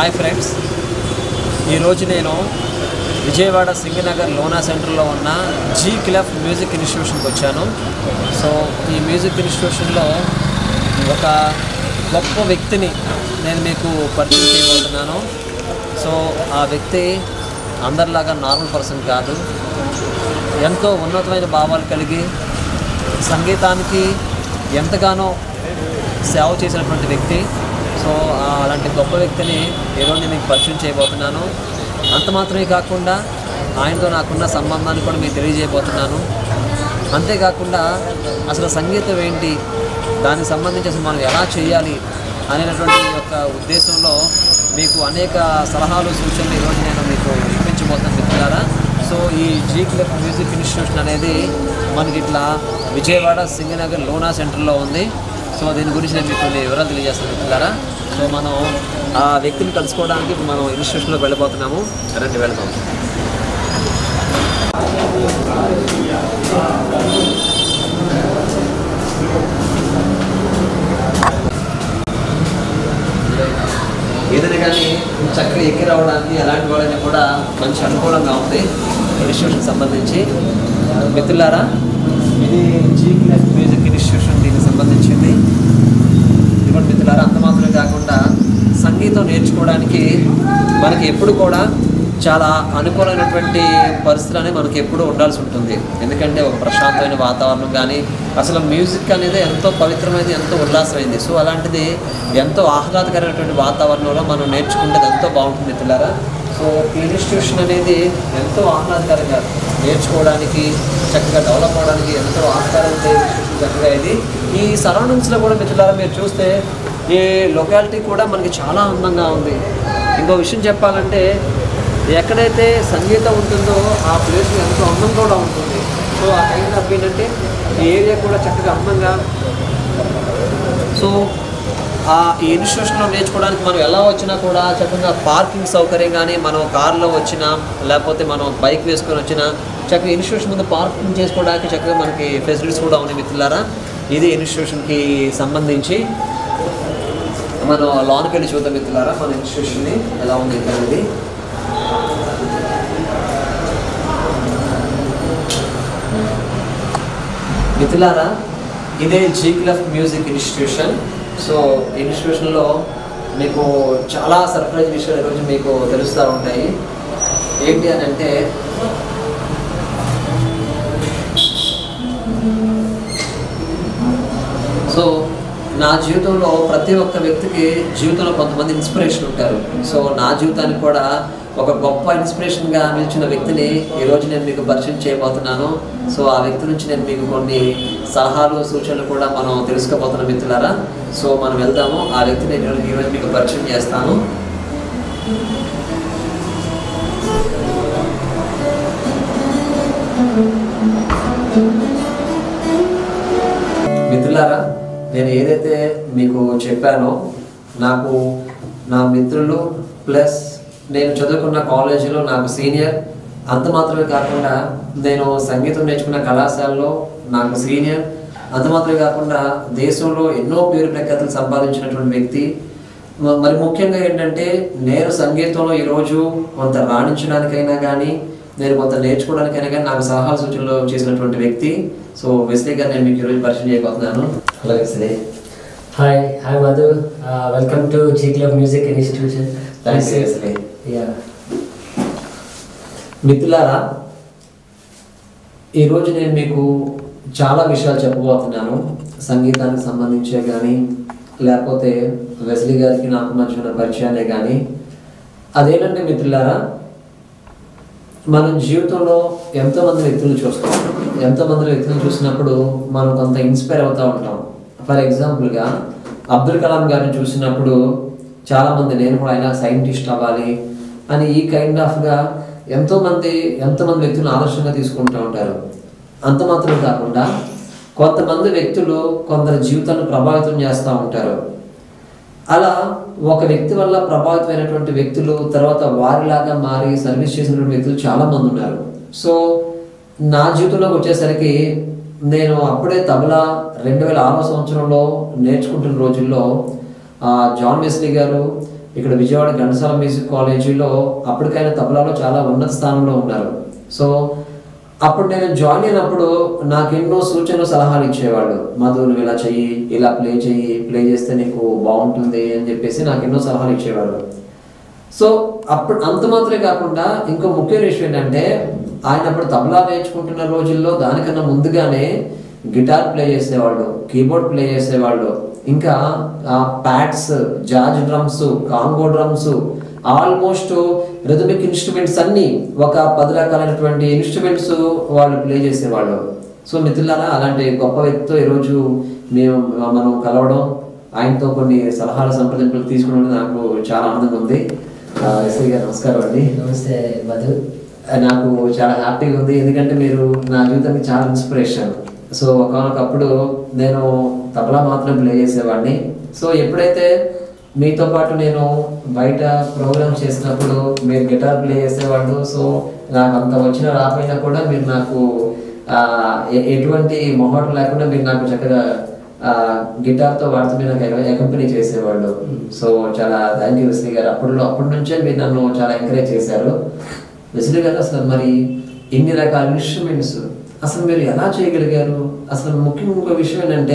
Hi friends ఈరోజు నేను విజయవాడ సింగనగర్ లోనా సెంటర్లో ఉన్న జీ క్లఫ్ మ్యూజిక్ ఇన్స్టిట్యూషన్కి వచ్చాను సో ఈ మ్యూజిక్ ఇన్స్టిట్యూషన్లో ఒక గొప్ప వ్యక్తిని నేను మీకు పరిచయం చేయబోతున్నాను సో ఆ వ్యక్తి అందరిలాగా నార్మల్ పర్సన్ కాదు ఎంతో ఉన్నతమైన భావాలు కలిగి సంగీతానికి ఎంతగానో సేవ చేసినటువంటి వ్యక్తి సో ఆ అలాంటి గొప్ప వ్యక్తిని ఈరోజు నేను మీకు పరిచయం చేయబోతున్నాను అంత మాత్రమే కాకుండా ఆయనతో నాకున్న సంబంధాన్ని కూడా మీకు తెలియజేయబోతున్నాను అంతేకాకుండా అసలు సంగీతం ఏంటి దానికి సంబంధించి అసలు మనం ఎలా చేయాలి అనేటటువంటి యొక్క ఉద్దేశంలో మీకు అనేక సలహాలు సూచనలు ఈరోజు నేను మీకు ఇప్పించబోతున్నాను మిత్రులారా సో ఈ జీ క్లబ్ మ్యూజిక్ ఇన్స్టిట్యూషన్ అనేది మనకి ఇట్లా విజయవాడ సింగనగర్ లోనా సెంటర్లో ఉంది సో దీని గురించి నేను మీకు కొన్ని వివరాలు తెలియజేస్తాను మిత్రులారా సో మనం ఆ వ్యక్తిని కలుసుకోవడానికి ఇప్పుడు మనం ఇన్స్టిట్యూషన్లోకి వెళ్ళిపోతున్నాము రండి వెళ్తాం ఏదైనా కానీ చక్కగా ఎక్కి రావడానికి ఎలాంటి వాళ్ళని కూడా మంచి అనుకూలంగా ఉంది ఇన్స్టిట్యూషన్ సంబంధించి మిత్రులారా ఇది జీ క్లాస్ మ్యూజిక్ ఇన్స్టిట్యూషన్ దీనికి సంబంధించింది ఇదిగోండి మిత్రులారా అంత మాత్రమే కాకుండా సంగీతం నేర్చుకోవడానికి మనకి ఎప్పుడు కూడా చాలా అనుకూలమైనటువంటి పరిస్థితులు అనేవి మనకి ఎప్పుడూ ఉండాల్సి ఉంటుంది ఎందుకంటే ఒక ప్రశాంతమైన వాతావరణం కానీ అసలు మ్యూజిక్ అనేది ఎంతో పవిత్రమైనది ఎంతో ఉల్లాసమైంది సో అలాంటిది ఎంతో ఆహ్లాదకరమైనటువంటి వాతావరణంలో మనం నేర్చుకుంటే ఎంతో బాగుంటుంది మిత్రులారా సో ఈ ఇన్స్టిట్యూషన్ అనేది ఎంతో ఆహ్లాదకరంగా నేర్చుకోవడానికి చక్కగా డెవలప్ అవడానికి ఎంతో ఆహ్లాదం ఇన్స్టిట్యూషన్ చక్కగా ఇది ఈ సరౌండింగ్స్లో కూడా మిత్రులారా మీరు చూస్తే ఈ లొకాలిటీ కూడా మనకి చాలా అందంగా ఉంది ఇంకో విషయం చెప్పాలంటే ఎక్కడైతే సంగీతం ఉంటుందో ఆ ప్లేస్ ఎంతో అందం కూడా ఉంటుంది సో ఆ కైండ్ ఆఫ్ ఏంటంటే ఈ ఏరియా కూడా చక్కగా అందంగా సో ఆ ఈ ఇన్స్టిట్యూషన్లో నేర్చుకోవడానికి మనం ఎలా వచ్చినా కూడా చక్కగా పార్కింగ్ సౌకర్యం కానీ మనం కార్లో వచ్చినా లేకపోతే మనం బైక్ వేసుకొని వచ్చినా చక్కగా ఇన్స్టిట్యూషన్ ముందు పార్కింగ్ చేసుకోవడానికి చక్కగా మనకి ఫెసిలిటీస్ కూడా ఉన్నాయి మిత్రులారా ఇది ఇన్స్టిట్యూషన్కి సంబంధించి మనం లోనికి వెళ్ళి చూద్దాం మిత్రులారా మన ఇన్స్టిట్యూషన్ని ఎలా ఉంది అనేది మిథులారా ఇదే జీ క్లఫ్ మ్యూజిక్ ఇన్స్టిట్యూషన్ సో ఇన్స్టిట్యూషన్లో మీకు చాలా సర్ప్రైజ్ విషయాలు ఈరోజు మీకు తెలుస్తూ ఉంటాయి ఏంటి అని అంటే సో నా జీవితంలో ప్రతి ఒక్క వ్యక్తికి జీవితంలో కొంతమంది ఇన్స్పిరేషన్ ఉంటారు సో నా జీవితానికి కూడా ఒక గొప్ప ఇన్స్పిరేషన్గా నిలిచిన వ్యక్తిని ఈరోజు నేను మీకు పరిచయం చేయబోతున్నాను సో ఆ వ్యక్తి నుంచి నేను మీకు కొన్ని సలహాలు సూచనలు కూడా మనం తెలుసుకోబోతున్నాం మిత్రులారా సో మనం వెళ్దాము ఆ వ్యక్తిని నేను ఈరోజు మీకు పరిచయం చేస్తాను మిత్రులారా నేను ఏదైతే మీకు చెప్పానో నాకు నా మిత్రులు ప్లస్ నేను చదువుకున్న కాలేజీలో నాకు సీనియర్ అంత మాత్రమే కాకుండా నేను సంగీతం నేర్చుకున్న కళాశాలలో నాకు సీనియర్ అంత మాత్రమే కాకుండా దేశంలో ఎన్నో పేరు ప్రఖ్యాతులు సంపాదించినటువంటి వ్యక్తి మ- మరి ముఖ్యంగా ఏంటంటే నేను సంగీతంలో ఈరోజు కొంత రాణించడానికైనా కానీ నేను కొంత నేర్చుకోవడానికైనా కానీ నాకు సలహా సూచనలు చేసినటువంటి వ్యక్తి సో వెస్లీ గారు నేను మీకు ఈరోజు పరిచయం చేయబోతున్నాను hello Wesley Hi, hi Madhu. Uh, welcome to G Club Music Institution. Thank you, This is- Wesley. Yeah. మిత్రులారా ఈరోజు నేను మీకు చాలా విషయాలు చెప్పబోతున్నాను సంగీతానికి సంబంధించే కానీ లేకపోతే వెస్లీ గారికి నాకు మధ్య ఉన్న పరిచయాలే కానీ అదేంటంటే మిత్రులారా మనం జీవితంలో ఎంతోమంది వ్యక్తులను చూస్తాం ఎంతోమంది వ్యక్తులను చూసినప్పుడు మనం కొంత ఇన్స్పైర్ అవుతూ ఉంటాం ఫర్ ఎగ్జాంపుల్గా అబ్దుల్ కలాం గారిని చూసినప్పుడు చాలామంది నేను కూడా అయినా సైంటిస్ట్ అవ్వాలి అని ఈ కైండ్ ఆఫ్గా ఎంతోమంది ఎంతోమంది వ్యక్తులను ఆదర్శంగా తీసుకుంటూ ఉంటారు అంత మాత్రమే కాకుండా కొంతమంది వ్యక్తులు కొందరి జీవితాన్ని ప్రభావితం చేస్తూ ఉంటారు అలా ఒక వ్యక్తి వల్ల ప్రభావితమైనటువంటి వ్యక్తులు తర్వాత వారిలాగా మారి సర్వీస్ చేసినటువంటి వ్యక్తులు చాలా మంది ఉన్నారు సో నా జీవితంలోకి వచ్చేసరికి నేను అప్పుడే తబలా రెండు వేల ఆరో సంవత్సరంలో నేర్చుకుంటున్న రోజుల్లో ఆ, జాన్ వెస్లీ గారు ఇక్కడ విజయవాడ ఘంటసాల మ్యూజిక్ కాలేజీలో అప్పటికైనా తబలాలో చాలా ఉన్నత స్థానంలో ఉన్నారు సో అప్పుడు నేను జాయిన్ అయినప్పుడు నాకు ఎన్నో సూచనలు సలహాలు ఇచ్చేవాళ్ళు మధు నువ్వు ఇలా చెయ్యి ఇలా ప్లే చెయ్యి ప్లే చేస్తే నీకు బాగుంటుంది అని చెప్పేసి నాకు ఎన్నో సలహాలు ఇచ్చేవాళ్ళు సో అప్పుడు అంత మాత్రమే కాకుండా ఇంకో ముఖ్యమైన విషయం ఏంటంటే ఆయన అప్పుడు తబలా నేర్చుకుంటున్న రోజుల్లో దానికన్నా ముందుగానే గిటార్ ప్లే చేసేవాళ్ళు కీబోర్డ్ ప్లే చేసేవాళ్ళు ఇంకా pads jazz drums conga drums almost rhythmic instruments అన్ని ఒక పది రకాలైనటువంటి ఇన్స్ట్రుమెంట్స్ వాళ్ళు ప్లే చేసేవాళ్ళు సో మిత్రులారా అలాంటి గొప్ప వ్యక్తితో ఈరోజు మేము మనం కలవడం ఆయనతో కొన్ని సలహాలు సంప్రదింపులు తీసుకోవడం నాకు చాలా ఆనందంగా ఉంది ఆ, ఎస్ఐ గారు నమస్కారం అండి నమస్తే మధు ఆ, నాకు చాలా హ్యాపీగా ఉంది ఎందుకంటే మీరు నా జీవితానికి చాలా ఇన్స్పిరేషన్ సో ఒకనొకప్పుడు నేను తబలా మాత్రం ప్లే చేసేవాడిని సో ఎప్పుడైతే మీతో పాటు నేను బయట ప్రోగ్రామ్ చేసినప్పుడు మీరు గిటార్ ప్లే చేసేవాళ్ళు సో నాకు అంత వచ్చిన రాకపోయినా కూడా మీరు నాకు ఆ, ఎ- ఎటువంటి మొహటం లేకుండా మీరు నాకు చక్కగా ఆ, గిటార్తో వాడుతూ మీరు నాకు అకంపెనీ చేసేవాళ్ళు సో చాలా థ్యాంక్ యూ విశ్రీ గారు అప్పుడు అప్పటి నుంచే మీరు నన్ను చాలా ఎంకరేజ్ చేశారు విశ్రీ గారు అసలు మరి ఇన్ని రకాల ఇన్స్ట్రుమెంట్స్ అసలు మీరు ఎలా చేయగలిగారు అసలు ముఖ్యంగా ఇంకో విషయం ఏంటంటే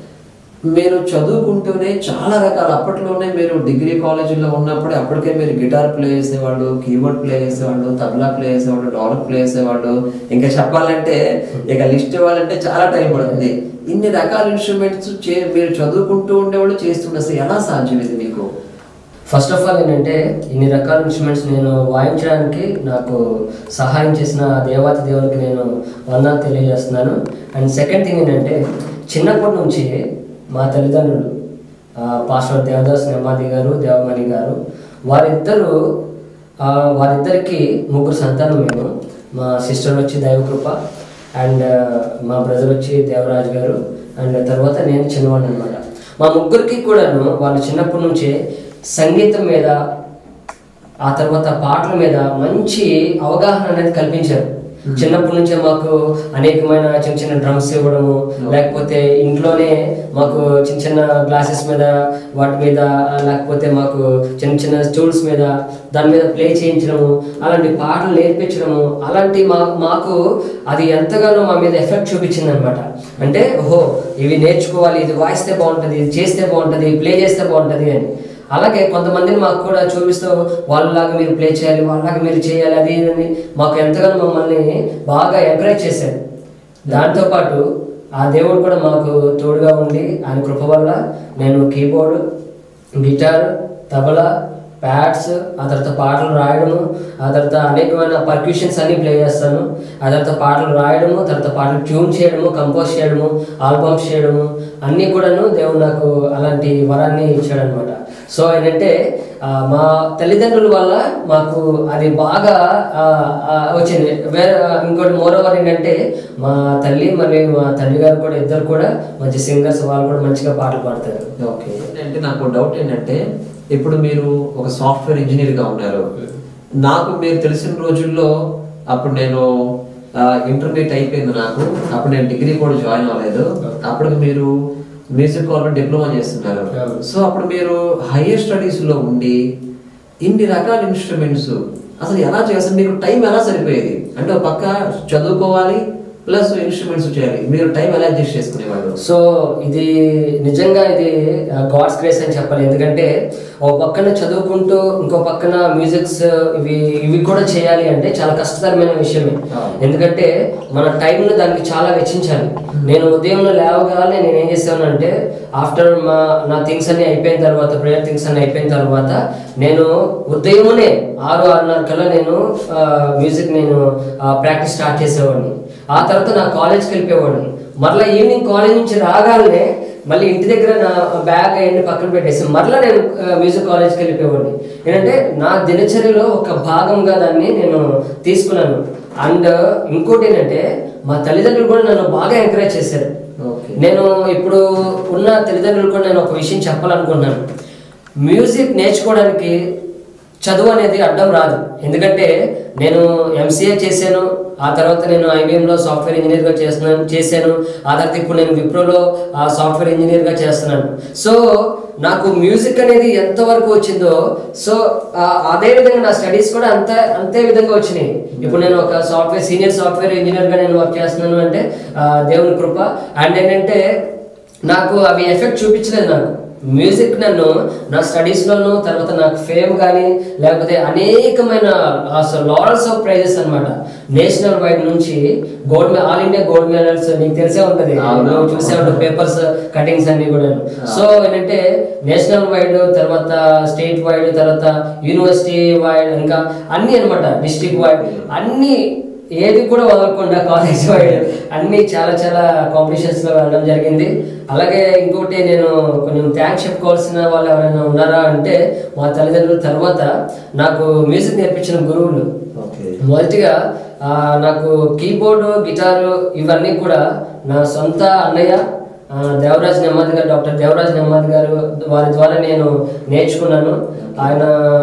మీరు చదువుకుంటూనే చాలా రకాల అప్పట్లోనే మీరు డిగ్రీ కాలేజీలో ఉన్నప్పుడే అప్పటికే మీరు గిటార్ ప్లే చేసేవాళ్ళు కీబోర్డ్ ప్లే చేసేవాళ్ళు తబలా ప్లే చేసేవాళ్ళు డోలక్ ప్లే చేసేవాళ్ళు ఇంకా చెప్పాలంటే ఇక లిస్ట్ ఇవ్వాలంటే చాలా టైం పడుతుంది ఇన్ని రకాల ఇన్స్ట్రుమెంట్స్ చే మీరు చదువుకుంటూ ఉండేవాళ్ళు చేస్తుండే అసలు ఎలా సాధ్యం ఇది మీకు ఫస్ట్ ఆఫ్ ఆల్ ఏంటంటే ఇన్ని రకాల ఇన్స్ట్రుమెంట్స్ నేను వాయించడానికి నాకు సహాయం చేసిన దేవాతి దేవునికి నేను వందనాలు తెలియజేస్తున్నాను అండ్ సెకండ్ థింగ్ ఏంటంటే చిన్నప్పటి నుంచి మా తల్లిదండ్రులు ఆ, పాస్టర్ దేవదాస్ నెమ్మాది గారు దేవమణి గారు వారిద్దరూ ఆ, వారిద్దరికి ముగ్గురు సంతానం మేము మా సిస్టర్ వచ్చి దైవకృప అండ్ మా బ్రదర్ వచ్చి దేవరాజ్ గారు అండ్ తర్వాత నేను చిన్నవాడిని అనమాట మా ముగ్గురికి కూడాను వాళ్ళు చిన్నప్పటి నుంచే సంగీతం మీద ఆ తర్వాత పాటల మీద మంచి అవగాహన అనేది కల్పించారు చిన్నప్పటి నుంచే మాకు అనేకమైన చిన్న చిన్న డ్రమ్స్ ఇవ్వడము లేకపోతే ఇంట్లోనే మాకు చిన్న చిన్న గ్లాసెస్ మీద వాటి మీద లేకపోతే మాకు చిన్న చిన్న స్టూల్స్ మీద దాని మీద ప్లే చేయించడము అలాంటి పాటలు నేర్పించడము అలాంటి మా మాకు అది ఎంతగానో మా మీద ఎఫెక్ట్ చూపించింది అనమాట అంటే ఓహో ఇవి నేర్చుకోవాలి ఇది వాయిస్తే బాగుంటుంది ఇది చేస్తే బాగుంటుంది ప్లే చేస్తే బాగుంటుంది అని అలాగే కొంతమందిని మాకు కూడా చూపిస్తూ వాళ్ళలాగా మీరు ప్లే చేయాలి వాళ్ళలాగా మీరు చేయాలి అది ఇది అని మాకు ఎంతగానో మమ్మల్ని బాగా ఎంకరేజ్ చేశారు దాంతోపాటు ఆ దేవుడు కూడా మాకు తోడుగా ఉండి ఆయన కృప వల్ల నేను కీబోర్డ్ గిటార్ తబలా ప్యాడ్స్ ఆ తర్వాత పాటలు రాయడము ఆ తర్వాత అనేకమైన పర్క్యూషన్స్ అన్ని ప్లే చేస్తాను ఆ తర్వాత పాటలు రాయడము తర్వాత పాటలు ట్యూన్ చేయడము కంపోజ్ చేయడము ఆల్బమ్స్ చేయడము అన్నీ కూడాను దేవుడు నాకు అలాంటి వరాన్ని ఇచ్చాడనమాట సో ఏంటంటే ఆ, మా తల్లిదండ్రుల వల్ల మాకు అది బాగా ఆ, ఆ, వచ్చింది వేరే ఇంకోటి మోరోవర్ ఏంటంటే మా తల్లి మరియు మా తండ్రి గారు కూడా ఇద్దరు కూడా మంచి సింగర్స్ వాళ్ళు కూడా మంచిగా పాటలు పాడతారు ఓకే అంటే నాకు డౌట్ ఏంటంటే ఇప్పుడు మీరు ఒక సాఫ్ట్వేర్ ఇంజనీర్గా ఉన్నారు నాకు మీరు తెలిసిన రోజుల్లో అప్పుడు నేను ఇంటర్మీడియట్ అయిపోయింది నాకు అప్పుడు నేను డిగ్రీ కూడా జాయిన్ అవ్వలేదు అప్పుడు మీరు మ్యూజిక్ కాలేజ్ డిప్లొమా చేస్తున్నారు అవును. సో అప్పుడు మీరు హైయర్ స్టడీస్ లో ఉండి ఇన్ని రకాల ఇన్స్ట్రుమెంట్స్ అసలు ఎలా చేస్తారు మీకు టైం ఎలా సరిపోయేది అంటే ఒక పక్క చదువుకోవాలి ప్లస్ ఇన్స్ట్రుమెంట్స్ చేయాలి మీరు టైం ఎలా అడ్జస్ట్ చేసుకునేవాళ్ళు సో ఇది నిజంగా ఇది గాడ్స్ గ్రేస్ అని చెప్పాలి ఎందుకంటే ఒక పక్కన చదువుకుంటూ ఇంకో పక్కన మ్యూజిక్స్ ఇవి ఇవి కూడా చేయాలి అంటే చాలా కష్టతరమైన విషయమే అవును. ఎందుకంటే మన టైంను దానికి చాలా వెచ్చించాలి నేను ఉదయం లేవగానే నేను ఏం చేశానంటే ఆఫ్టర్ మా నా థింగ్స్ అన్ని అయిపోయిన తర్వాత ప్రేయర్ థింగ్స్ అన్ని అయిపోయిన తర్వాత నేను ఉదయమునే ఆరు ఆరున్నర కల్లా నేను మ్యూజిక్ నేను ప్రాక్టీస్ స్టార్ట్ చేసేవాడిని ఆ తర్వాత నా కాలేజ్కి వెళ్ళిపోయేవాడిని మరలా ఈవినింగ్ కాలేజ్ నుంచి రాగానే మళ్ళీ ఇంటి దగ్గర నా బ్యాగ్ అవన్నీ పక్కన పెట్టేసి మరలా నేను మ్యూజిక్ కాలేజ్కి వెళ్ళిపోయేవాడిని ఏంటంటే నా దినచర్యలో ఒక భాగంగా దాన్ని నేను తీసుకున్నాను అండ్ ఇంకోటి ఏంటంటే మా తల్లిదండ్రులు కూడా నన్ను బాగా ఎంకరేజ్ చేశారు ఓకే నేను ఇప్పుడు ఉన్న తల్లిదండ్రులు కూడా నేను ఒక విషయం చెప్పాలనుకున్నాను మ్యూజిక్ నేర్చుకోవడానికి చదువు అనేది అడ్డం రాదు ఎందుకంటే నేను ఎంసీఏ చేశాను ఆ తర్వాత నేను ఐబీఎంలో సాఫ్ట్వేర్ ఇంజనీర్గా చేస్తున్నాను చేశాను ఆ తర్వాత ఇప్పుడు నేను విప్రోలో ఆ సాఫ్ట్వేర్ ఇంజనీర్గా చేస్తున్నాను సో నాకు మ్యూజిక్ అనేది ఎంతవరకు వచ్చిందో సో ఆ, అదే విధంగా నా స్టడీస్ కూడా అంత అంతే విధంగా వచ్చినాయి ఇప్పుడు నేను ఒక సాఫ్ట్వేర్ సీనియర్ సాఫ్ట్వేర్ ఇంజనీర్గా నేను వర్క్ చేస్తున్నాను అంటే ఆ, దేవుని కృప అండ్ ఏంటంటే నాకు అవి ఎఫెక్ట్ చూపించలేదు నాకు మ్యూజిక్ నన్ను నా స్టడీస్లోను తర్వాత నాకు ఫేమ్ కానీ లేకపోతే అనేకమైన అసలు లారల్స్ ఆఫ్ ప్రైజెస్ అన్నమాట నేషనల్ వైడ్ నుంచి గోల్డ్ మె- ఆల్ ఇండియా గోల్డ్ మెడల్స్ నీకు తెలిసే ఉంటుంది అవును. నువ్వు చూసే ఉంటావు పేపర్స్ కటింగ్స్ అన్ని కూడా సో ఏంటంటే నేషనల్ వైడ్ తర్వాత స్టేట్ వైడ్ తర్వాత యూనివర్సిటీ వైడ్ ఇంకా అన్ని అన్నమాట డిస్ట్రిక్ట్ వైడ్ అన్ని ఏది కూడా వదలకుండా కాలేజ్ వైడ్ అన్ని చాలా చాలా కాంపిటీషన్స్ లో వెళ్ళడం జరిగింది అలాగే ఇంకోటి నేను కొంచెం థ్యాంక్స్ చెప్పుకోవాల్సిన వాళ్ళు ఎవరైనా ఉన్నారా అంటే మా తల్లిదండ్రుల తర్వాత నాకు మ్యూజిక్ నేర్పించిన గురువులు ఓకే మొదటిగా ఆ, నాకు కీబోర్డు గిటారు ఇవన్నీ కూడా నా సొంత అన్నయ్య ఆ, దేవరాజ్ నెమ్మది గారు డాక్టర్ దేవరాజ్ నెమ్మది గారు వారి ద్వారా నేను నేర్చుకున్నాను ఆయన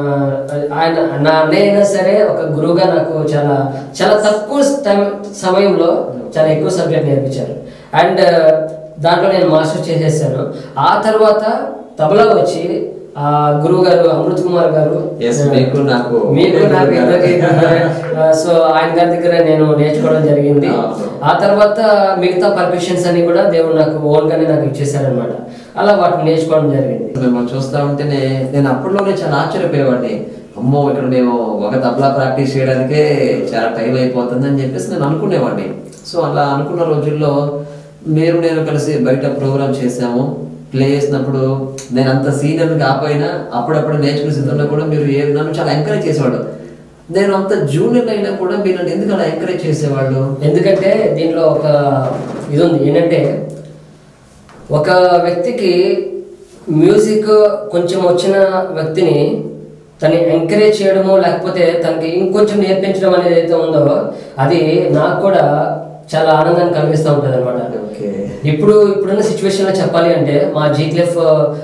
ఆయన నా అన్నయ్య అయినా సరే ఒక గురువుగా నాకు చాలా చాలా తక్కువ టైం సమయంలో చాలా ఎక్కువ సబ్జెక్ట్ నేర్పించారు అండ్ దాంట్లో నేను మాస్టర్ చేసేసాను ఆ తర్వాత తబలా వచ్చి ఆ గురువు గారు అమృత్ కుమార్ గారు Yes, మీకు నాకు మీకు నాకు ఇద్దరికి సో ఆయన గారి దగ్గర నేను నేర్చుకోవడం జరిగింది అవును. ఆ తర్వాత మిగతా పర్మిషన్స్ అన్ని కూడా దేవుడు నాకు ఓన్ గానే నాకు ఇచ్చేసారనమాట అలా వాటిని నేర్చుకోవడం జరిగింది మిమ్మల్ని చూస్తా ఉంటేనే నేను అప్పట్లోనే చాలా ఆశ్చర్యపోయేవాడిని అమ్మో ఇక్కడ మేము ఒక తబలా ప్రాక్టీస్ చేయడానికే చాలా టైం అయిపోతుంది అని చెప్పేసి నేను అనుకునేవాడిని సో అలా అనుకున్న రోజుల్లో మీరు నేను కలిసి బయట ప్రోగ్రామ్ చేసాము ప్లే చేసినప్పుడు నేను అంత సీనియర్ కాకపోయినా అప్పుడప్పుడు నేర్చుకునే సిద్ధంలో కూడా మీరు ఏ నన్ను చాలా ఎంకరేజ్ చేసేవాడు నేను అంత జూనియర్ అయినా కూడా మీరు నన్ను ఎందుకు అలా ఎంకరేజ్ చేసేవాళ్ళు ఎందుకంటే దీంట్లో ఒక ఇది ఉంది ఏంటంటే ఒక వ్యక్తికి మ్యూజిక్ కొంచెం వచ్చిన వ్యక్తిని తను ఎంకరేజ్ చేయడము లేకపోతే తనకి ఇంకొంచెం నేర్పించడం అనేది ఏదైతే ఉందో అది నాకు కూడా చాలా ఆనందాన్ని కలిగిస్తూ ఉంటుంది అనమాట ఓకే ఇప్పుడు ఇప్పుడున్న సిచ్యువేషన్లో చెప్పాలి అంటే మా జీక్లెఫ్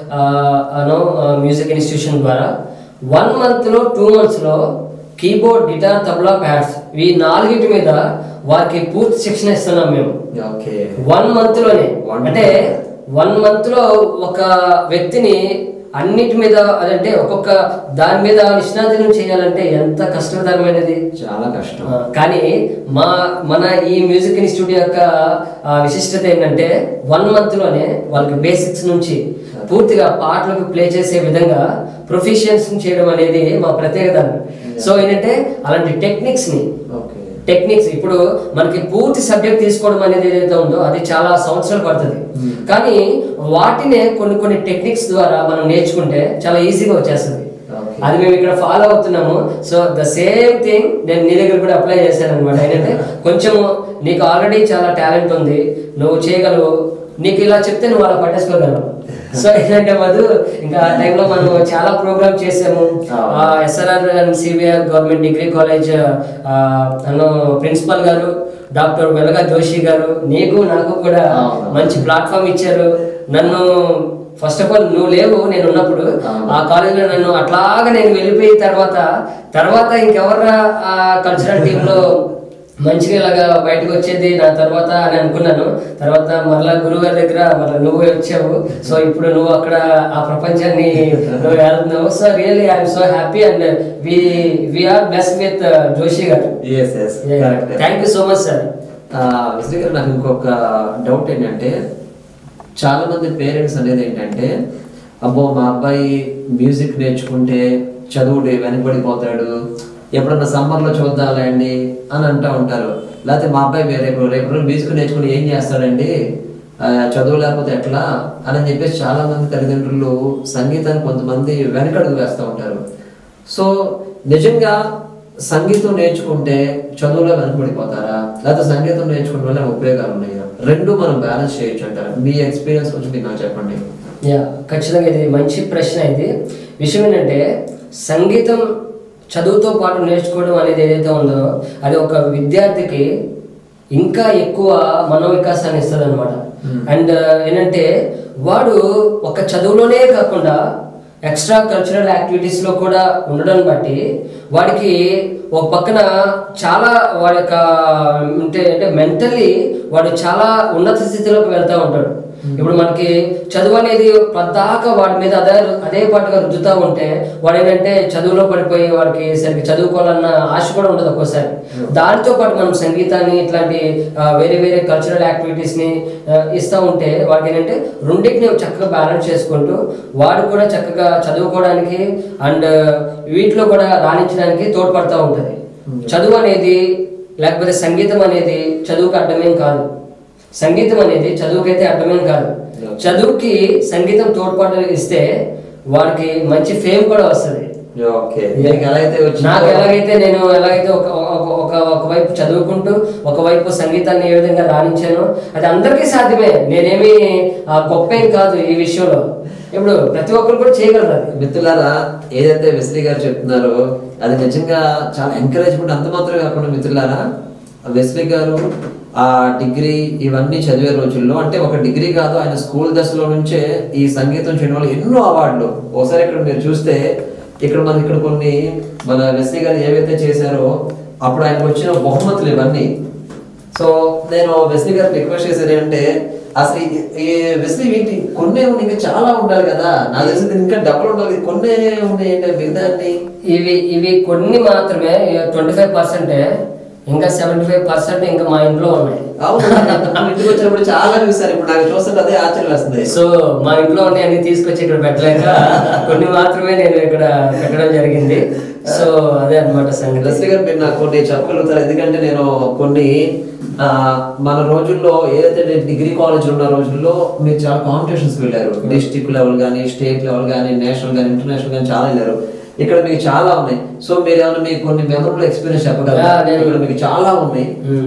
అను మ్యూజిక్ ఇన్స్టిట్యూషన్ ద్వారా వన్ మంత్లో టూ మంత్స్లో కీబోర్డ్ గిటార్ తబలా ప్యాడ్స్ ఈ నాలుగిటి మీద వారికి పూర్తి శిక్షణ ఇస్తున్నాం మేము ఓకే వన్ మంత్ లోనే One అంటే వన్ మంత్ లో ఒక వ్యక్తిని అన్నిటి మీద అదంటే ఒక్కొక్క దాని మీద నిష్ణాతులను చేయాలంటే ఎంత కష్టతరమైనది చాలా కష్టం ఆ, కానీ మా మన ఈ మ్యూజిక్ ఇన్స్టిట్యూట్ యొక్క ఆ, విశిష్టత ఏంటంటే వన్ మంత్ లోనే వాళ్ళకి బేసిక్స్ నుంచి పూర్తిగా పాటలకు ప్లే చేసే విధంగా ప్రొఫిషియన్స్ చేయడం అనేది మా ప్రత్యేకత సో ఏంటంటే అలాంటి టెక్నిక్స్ ని ఓకే టెక్నిక్స్ ఇప్పుడు మనకి పూర్తి సబ్జెక్ట్ తీసుకోవడం అనేది ఏదైతే ఉందో అది చాలా సంవత్సరాలు పడుతుంది కానీ వాటినే కొన్ని కొన్ని టెక్నిక్స్ ద్వారా మనం నేర్చుకుంటే చాలా ఈజీగా వచ్చేస్తుంది Okay. అది మేము ఇక్కడ ఫాలో అవుతున్నాము సో ద సేమ్ థింగ్ నేను నీ దగ్గర కూడా అప్లై చేశాను అనమాట ఏంటంటే కొంచెము నీకు ఆల్రెడీ చాలా టాలెంట్ ఉంది నువ్వు చేయగలవు నీకు ఇలా చెప్తే నువ్వు అలా పట్టేసుకోగలవు సో ఏంటంటే మధు ఇంకా ఆ టైంలో మనం చాలా ప్రోగ్రామ్ చేసాము Ah. SRR and CBR government degree college నన్ను ప్రిన్సిపల్ గారు డాక్టర్ వెలగా జోషి గారు నీకు నాకు కూడా అవును. మంచి ప్లాట్ఫామ్ ఇచ్చారు నన్ను ఫస్ట్ ఆఫ్ ఆల్ నువ్వు లేవు నేను ఉన్నప్పుడు అవును. ఆ కాలేజీలో నన్ను అట్లాగా నేను వెళ్ళిపోయిన తర్వాత తర్వాత ఇంకెవర్రా ఆ కల్చరల్ టీంలో మంచిగా ఇలాగా బయటకు వచ్చేది నా తర్వాత అని అనుకున్నాను తర్వాత మరలా గురువు గారి దగ్గర మరలా నువ్వు వచ్చావు సో ఇప్పుడు నువ్వు అక్కడ ఆ ప్రపంచాన్ని నువ్వు వెళ్తున్నావు so really I'm so happy and we we're bless with Joshi గారు yes yes correct thank you so much sir Vishwa గారు నాకు ఇంకొక డౌట్ ఏంటంటే చాలా మంది పేరెంట్స్ అనేది ఏంటంటే అబ్బో మా అబ్బాయి మ్యూజిక్ నేర్చుకుంటే చదువుడు వెనకబడిపోతాడు ఎప్పుడన్నా సమ్మర్లో చూద్దాంలేండి అని అంటూ ఉంటారు లేకపోతే మా అబ్బాయి వేరే రేపు రేపు మ్యూజిక్ నేర్చుకుని ఏం చేస్తాడండి ఆ, చదువు లేకపోతే ఎట్లా అని చెప్పేసి చాలా మంది తల్లిదండ్రులు సంగీతాన్ని కొంతమంది వెనకడుగు వేస్తూ ఉంటారు సో నిజంగా సంగీతం నేర్చుకుంటే చదువులో వెనకబడిపోతారా లేకపోతే సంగీతం నేర్చుకున్న వల్ల ఉపయోగాలు ఉన్నాయా రెండు మనం బ్యాలెన్స్ చేయొచ్చు అంటారా మీ ఎక్స్పీరియన్స్ కొంచెం మీరు నాకు చెప్పండి యా ఖచ్చితంగా ఇది మంచి ప్రశ్న ఇది విషయం ఏంటంటే సంగీతం చదువుతో పాటు నేర్చుకోవడం అనేది ఏదైతే ఉందో అది ఒక విద్యార్థికి ఇంకా ఎక్కువ మనోవికాసాన్ని ఇస్తుంది అనమాట అండ్ ఏంటంటే వాడు ఒక చదువులోనే కాకుండా ఎక్స్ట్రా కల్చరల్ యాక్టివిటీస్లో కూడా ఉండడం బట్టి వాడికి ఒక పక్కన చాలా వాడి యొక్క అంటే అంటే మెంటల్లీ వాడు చాలా ఉన్నత స్థితిలోకి వెళ్తూ ఉంటాడు ఇప్పుడు మనకి చదువు అనేది పద్దాక వాడి మీద అదే అదే పాటుగా రుద్దుతూ ఉంటే వాడు ఏంటంటే చదువులో పడిపోయి వాడికి సరిగ్గా చదువుకోవాలన్న ఆశ కూడా ఉండదు ఒక్కోసారి దానితో పాటు మనం సంగీతాన్ని ఇట్లాంటి ఆ, వేరే వేరే కల్చరల్ యాక్టివిటీస్ని ఇస్తూ ఉంటే వాడికి ఏంటంటే రెండింటిని చక్కగా బ్యాలెన్స్ చేసుకుంటూ వాడు కూడా చక్కగా చదువుకోవడానికి అండ్ వీటిలో కూడా రాణించడానికి తోడ్పడుతూ ఉంటుంది చదువు అనేది లేకపోతే సంగీతం అనేది చదువుకు అడ్డమేం కాదు సంగీతం అనేది చదువుకైతే అడ్డమేం కాదు చదువుకి సంగీతం తోడ్పాటు ఇస్తే వాడికి మంచి ఫేమ్ కూడా వస్తుంది ఓకే మీకు ఎలా అయితే వచ్చిందో- నాకు ఎలాగైతే నేను ఎలాగైతే ఒక ఒక- ఒక ఒకవైపు చదువుకుంటూ ఒకవైపు సంగీతాన్ని ఏ విధంగా రాణించాను అది అందరికీ సాధ్యమే నేనేమి ఆ, గొప్ప ఏం కాదు ఈ విషయంలో ఇప్పుడు ప్రతి ఒక్కరు కూడా చేయగలరు అది మిత్రులారా ఏదైతే వెస్లీ గారు చెప్తున్నారో అది నిజంగా చాలా ఎంకరేజ్మెంట్ అంత మాత్రమే కాకుండా మిత్రులారా వెస్లీ గారు ఆ డిగ్రీ ఇవన్నీ చదివే రోజుల్లో అంటే ఒక డిగ్రీ కాదు ఆయన స్కూల్ దశలో నుంచే ఈ సంగీతం చేయడం వల్ల ఎన్నో అవార్డులు ఒకసారి ఇక్కడ మీరు చూస్తే ఇక్కడ మన ఇక్కడ కొన్ని మన వెస్లీ గారు ఏవైతే చేశారో అప్పుడు ఆయనకు వచ్చిన బహుమతులు ఇవన్నీ సో నేను వెస్లీ గారికి రిక్వెస్ట్ చేసేది ఏంటంటే అసలు ఈ- ఈ వెస్లీ వీటి కొన్నే ఉన్నాయి ఇంకా చాలా ఉండాలి కదా నాకు తెలిసి దీనికి ఇంకా డబ్బులు ఉండాలి కొన్నే ఉన్నాయి ఏంటంటే మిగతా అన్ని ఇవి ఇవి కొన్ని మాత్రమే ట్వంటీ ఫైవ్ పర్సెంటే ఇంకా సెవెంటీ ఫైవ్ పర్సెంట్ ఇంకా మా ఇంట్లో ఉన్నాయి అవును నాకు అంతకుముందు ఇంటికి వచ్చినప్పుడు చాలా చూసాను ఇప్పుడు నాకు చూస్తుంటే అదే ఆశ్చర్యం వేస్తుంది సో మా ఇంట్లో ఉన్నాయి అన్ని తీసుకొచ్చి ఇక్కడ పెట్టలేక కొన్ని మాత్రమే నేను ఇక్కడ పెట్టడం జరిగింది సో అదే అన్నమాట సంగతి వెస్లీ గారు మీరు నాకు కొన్ని చెప్పగలుగుతారు ఎందుకంటే నేను కొన్ని ఆ, మన రోజుల్లో ఏదైతే నేను డిగ్రీ కాలేజ్ ఉన్న రోజుల్లో మీరు చాలా కాంపిటీషన్స్ వెళ్ళారు డిస్ట్రిక్ట్ లెవెల్ కానీ స్టేట్ లెవెల్ కానీ నేషనల్ కానీ ఇంటర్నేషనల్ కానీ చాలా వెళ్ళారు ఇక్కడ మీకు చాలా ఉన్నాయి సో మీరు ఏమైనా మీకు కొన్ని మెమరబుల్ ఎక్స్పీరియన్స్ చెప్పగలరా Yeah, నేను- ఇక్కడ మీకు చాలా ఉన్నాయి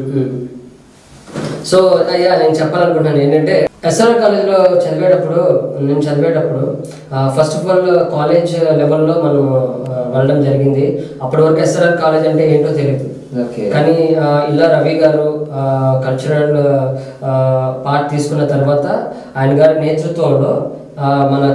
సో అయ్యా నేను చెప్పాలనుకుంటున్నాను ఏంటంటే ఎస్ఆర్ కాలేజ్లో చదివేటప్పుడు నేను చదివేటప్పుడు ఫస్ట్ ఆఫ్ ఆల్ కాలేజ్ లెవెల్లో మనం ఆ, వెళ్ళడం జరిగింది అప్పటి వరకు ఎస్ఆర్ఆర్ కాలేజ్ అంటే ఏంటో తెలియదు ఓకే కానీ ఆ, ఇలా రవి గారు కల్చరల్ పార్ట్ తీసుకున్న తర్వాత ఆయన గారి నేతృత్వంలో ఆ, మన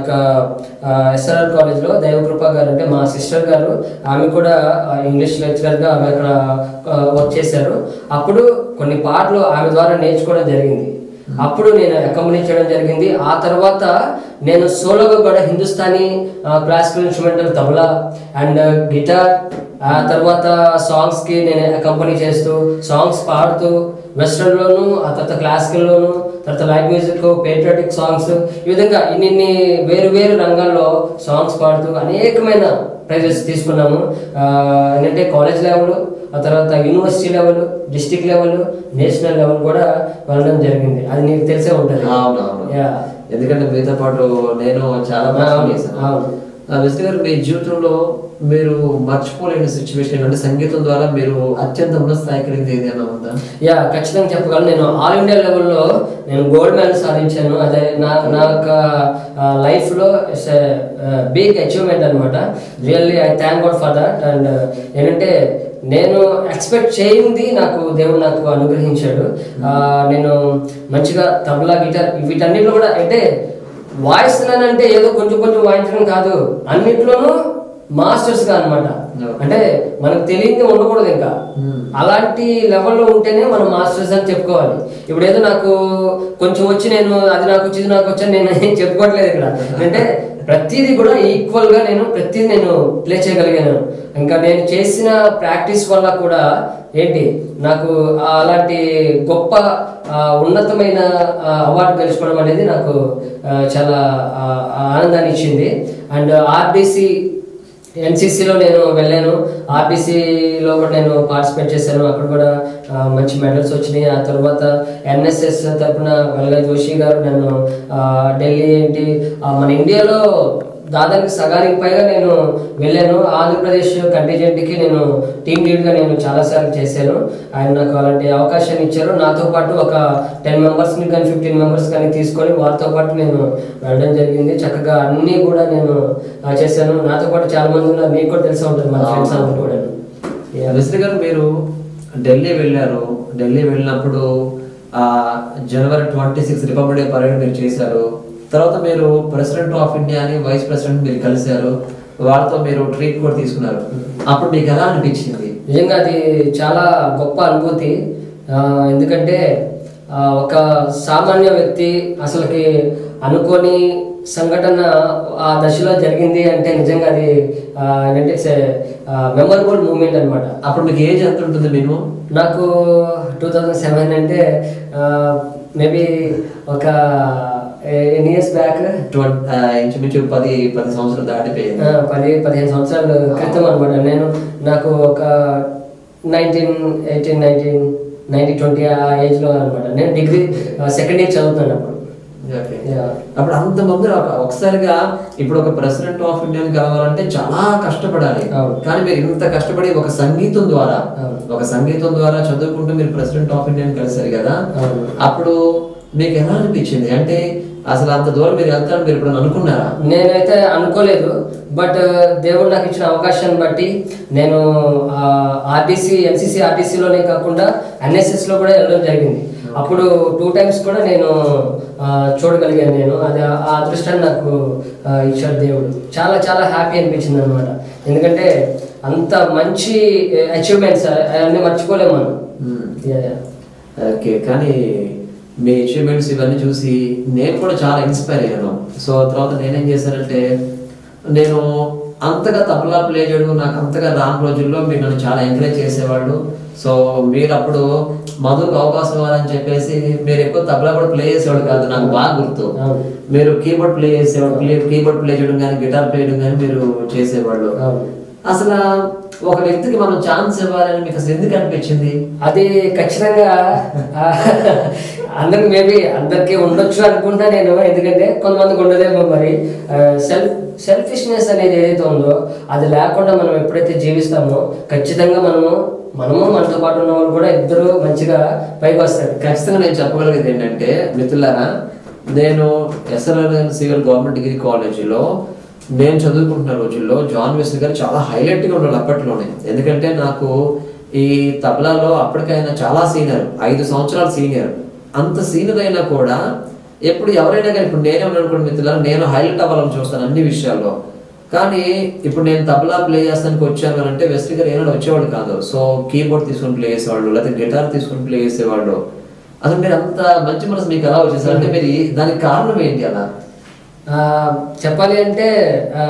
ఎస్ఆర్ఆర్ కాలేజ్లో దైవకృప గారు అంటే మా సిస్టర్ గారు ఆమె కూడా ఆ, ఇంగ్లీష్ లెక్చరర్గా ఆమె అక్కడ వర్క్ చేశారు అప్పుడు కొన్ని పాటలు ఆమె ద్వారా నేర్చుకోవడం జరిగింది అప్పుడు నేను అకాంపనీ చేయడం జరిగింది ఆ తర్వాత నేను సోలోగా కూడా Hindustani classical instrumental tabla and guitar ఆ తర్వాత సాంగ్స్ కి నేను అకంపెనీ చేస్తూ సాంగ్స్ పాడుతూ వెస్ట్రన్ లోను ఆ తర్వాత క్లాసికల్ లోను తర్వాత లైవ్ మ్యూజిక్ పేట్రియాటిక్ సాంగ్స్ ఈ విధంగా ఇన్ని వేరు వేరు రంగాల్లో సాంగ్స్ పాడుతూ అనేకమైన ప్రైజెస్ తీసుకున్నాము ఆ, ఏంటంటే కాలేజ్ లెవెల్ ఆ తర్వాత university level district level national level కూడా వెళ్ళడం జరిగింది అది నీకు తెలిసే ఉంటుంది అవునవును యా ఎందుకంటే మీతో పాటు నేను చాలా బాగా అవును, చేశాను అవును. విశ్వ గారు మీ జీవితంలో మీరు మర్చిపోలేని సిచ్యువేషన్ అంటే సంగీతం ద్వారా మీరు అత్యంత ఉన్నత స్థాయికి వెళ్ళింది ఏదైనా ఉందా యా ఖచ్చితంగా చెప్పగలను నేను ఆల్ ఇండియా లెవెల్లో నేను గోల్డ్ మెడల్ సాధించాను అదే నా నా యొక్క లైఫ్లో ఇట్స్ బిగ్ అచీవ్మెంట్ అనమాట really I thank God for that and ఏంటంటే నేను ఎక్స్పెక్ట్ చేయింది నాకు దేవుడు నాకు అనుగ్రహించాడు ఆ, నేను మంచిగా తబలా గిటార్ వీటన్నిటిలో కూడా అంటే వాయిస్తున్నానంటే ఏదో కొంచెం కొంచెం వాయించడం కాదు అన్నిట్లోనూ మాస్టర్స్ గా అనమాట అంటే మనకు తెలియంది ఉండకూడదు ఇంకా అలాంటి లెవెల్లో ఉంటేనే మనం మాస్టర్స్ అని చెప్పుకోవాలి ఇప్పుడు ఏదో నాకు కొంచెం వచ్చి నేను అది నాకు వచ్చి ఇది నాకు వచ్చి అని నేను ఏం చెప్పుకోవట్లేదు ఇక్కడ అంటే ప్రతిదీ కూడా ఈక్వల్ గా నేను ప్రతిదీ నేను ప్లే చేయగలిగాను ఇంకా నేను చేసిన ప్రాక్టీస్ వల్ల కూడా ఏంటి నాకు ఆ అలాంటి గొప్ప ఆ, ఉన్నతమైన అవార్డు గెలుచుకోవడం అనేది నాకు ఆ, చాలా ఆ, ఆనందాన్ని ఇచ్చింది అండ్ ఆర్బీసీ ఎన్సీసీలో నేను వెళ్ళాను ఆర్బీసీలో కూడా నేను పార్టిసిపేట్ చేశాను అక్కడ కూడా ఆ, మంచి మెడల్స్ వచ్చినాయి ఆ తర్వాత ఎన్ఎస్ఎస్ తరఫున వెలగా జోషి గారు నన్ను ఆ, ఢిల్లీ ఏంటి ఆ, మన ఇండియాలో దాదాపు సగానికి పైగా నేను వెళ్ళాను ఆంధ్రప్రదేశ్ కంటిజెంట్కి నేను టీమ్ లీడ్గా నేను చాలాసార్లు చేశాను ఆయన నాకు అలాంటి అవకాశాన్ని ఇచ్చారు నాతో పాటు ఒక టెన్ మెంబర్స్ని కానీ ఫిఫ్టీన్ మెంబర్స్ కానీ తీసుకొని వారితో పాటు నేను వెళ్ళడం జరిగింది చక్కగా అన్నీ కూడా నేను ఆ, చేశాను నాతో పాటు చాలా మంది ఉన్నారు మీకు కూడా తెలిసే ఉంటుంది మన ఫ్రెండ్స్ అందరూ కూడా విశ్వ గారు మీరు ఢిల్లీ వెళ్ళారు ఢిల్లీ వెళ్ళినప్పుడు ఆ January twenty six republic day parade మీరు చేశారు తర్వాత మీరు ప్రెసిడెంట్ ఆఫ్ ఇండియా అని వైస్ ప్రెసిడెంట్ మీరు కలిశారు వాళ్ళతో మీరు ట్రీట్ కూడా తీసుకున్నారు అప్పుడు మీకు ఎలా అనిపించింది నిజంగా అది చాలా గొప్ప అనుభూతి ఆ, ఎందుకంటే ఆ, ఒక సామాన్య వ్యక్తి అసలుకి అనుకోని సంఘటన ఆ దశలో జరిగింది అంటే నిజంగా అది ఆ, ఏంటంటే మెమరబుల్ మూమెంట్ అనమాట అప్పుడు మీకు ఏజ్ ఎంత ఉంటుంది మేము నాకు టూ థౌజండ్ సెవెన్ అంటే మేబీ ఒక ఎన్ని ఇయర్స్ బ్యాక్ ట్వంటీ ఇంచుమించు పది పది సంవత్సరాలు దాటిపోయింది పది పదిహేను సంవత్సరాల క్రితం అనమాట నేను నాకు ఒక nineteen eighteen nineteen nineteen twenty ఆ ఏజ్లో అనమాట నేను డిగ్రీ సెకండ్ ఇయర్ చదువుతున్నాను అప్పుడు ఓకే. Yeah. అప్పుడు అంతమంది ఒక- ఒకసారిగా ఇప్పుడు ఒక ప్రెసిడెంట్ ఆఫ్ ఇండియా కలవాలంటే చాలా కష్టపడాలి అవును. కానీ మీరు ఇంత కష్టపడి ఒక సంగీతం ద్వారా అవును. ఒక సంగీతం ద్వారా చదువుకుంటూ మీరు ప్రెసిడెంట్ ఆఫ్ ఇండియా కలిసారు కదా అవును. అప్పుడు మీకు ఎలా అనిపించింది అంటే అసలు అంత దూరం మీరు వెళ్తారని మీరు ఇప్పుడు అనుకున్నారా నేనైతే అనుకోలేదు బట్ దేవుడు నాకు ఇచ్చిన అవకాశాన్ని బట్టి నేను ఆర్టీసీ ఎన్సీసీ ఆర్టీసీలోనే కాకుండా ఎన్ఎస్ఎస్లో కూడా వెళ్ళడం జరిగింది అప్పుడు టూ టైమ్స్ కూడా నేను ఆ, చూడగలిగాను నేను అది ఆ ఆ అదృష్టాన్ని నాకు ఆ, ఇచ్చాడు దేవుడు చాలా చాలా హ్యాపీ అనిపించింది అనమాట ఎందుకంటే అంత మంచి అచీవ్మెంట్స్ అవన్నీ మర్చిపోలేము మనం Hmm. Yeah, yeah. ఓకే కానీ మీ అచీవ్మెంట్స్ ఇవన్నీ చూసి నేను కూడా చాలా ఇన్స్పైర్ అయ్యాను సో తర్వాత నేనేం చేశానంటే నేను అంతగా తబలా ప్లే చేయడం నాకు అంతగా రాని రోజుల్లో మీరు నన్ను చాలా ఎంకరేజ్ చేసేవాళ్ళు సో మీరు అప్పుడు మధుకు అవకాశం ఇవ్వాలని చెప్పేసి మీరు ఎక్కువ తబలా కూడా ప్లే చేసేవాడు కాదు నాకు బాగా గుర్తు అవును. మీరు కీబోర్డ్ ప్లే చేసేవాడు ప్లే కీబోర్డ్ ప్లే చేయడం కానీ గిటార్ ప్లే చేయడం కానీ మీరు చేసేవాళ్ళు అవును. అసలు ఒక వ్యక్తికి మనం ఛాన్స్ ఇవ్వాలని మీకు అసలు ఎందుకు అనిపించింది అది ఖచ్చితంగా ఆ, అందరికి మేబీ అందరికి ఉండొచ్చు అనుకుంటా నేను ఎందుకంటే కొంతమందికి ఉండదేమో మరి సెల్ఫ్ సెల్ఫిష్నెస్ అనేది ఏదైతే ఉందో అది లేకుండా మనం ఎప్పుడైతే జీవిస్తామో ఖచ్చితంగా మనము మనము మనతో పాటు ఉన్న వాళ్ళు కూడా ఇద్దరు మంచిగా పైకి వస్తారు ఖచ్చితంగా నేను చెప్పగలిగేది ఏంటంటే మిత్రులారా నేను ఎస్ఆర్ఎన్ సివిల్ గవర్నమెంట్ డిగ్రీ కాలేజీలో నేను చదువుకుంటున్న రోజుల్లో జాన్ వెస్లీ గారు చాలా హైలైట్గా ఉండాలి అప్పట్లోనే ఎందుకంటే నాకు ఈ తబలాలో అప్పటికైనా చాలా సీనియర్ ఐదు సంవత్సరాల సీనియర్ అంత సీనియర్ అయినా కూడా ఎప్పుడు ఎవరైనా కానీ ఇప్పుడు నేనే ఉన్నాను అనుకోండి మిత్రులారా నేను హైలైట్ అవ్వాలని చూస్తాను అన్ని విషయాల్లో కానీ ఇప్పుడు నేను తబలా ప్లే చేస్తానికి వచ్చాను అంటే వెస్లీ గారు ఏమైనా వచ్చేవాడు కాదు సో కీబోర్డ్ తీసుకొని ప్లే చేసేవాళ్ళు లేకపోతే గిటార్ తీసుకొని ప్లే చేసేవాళ్ళు అసలు మీరు అంత మంచి మనసు మీకు ఎలా వచ్చేసారు అంటే మీరు ఈ- దానికి కారణం ఏంటి అలా ఆ, చెప్పాలి అంటే ఆ,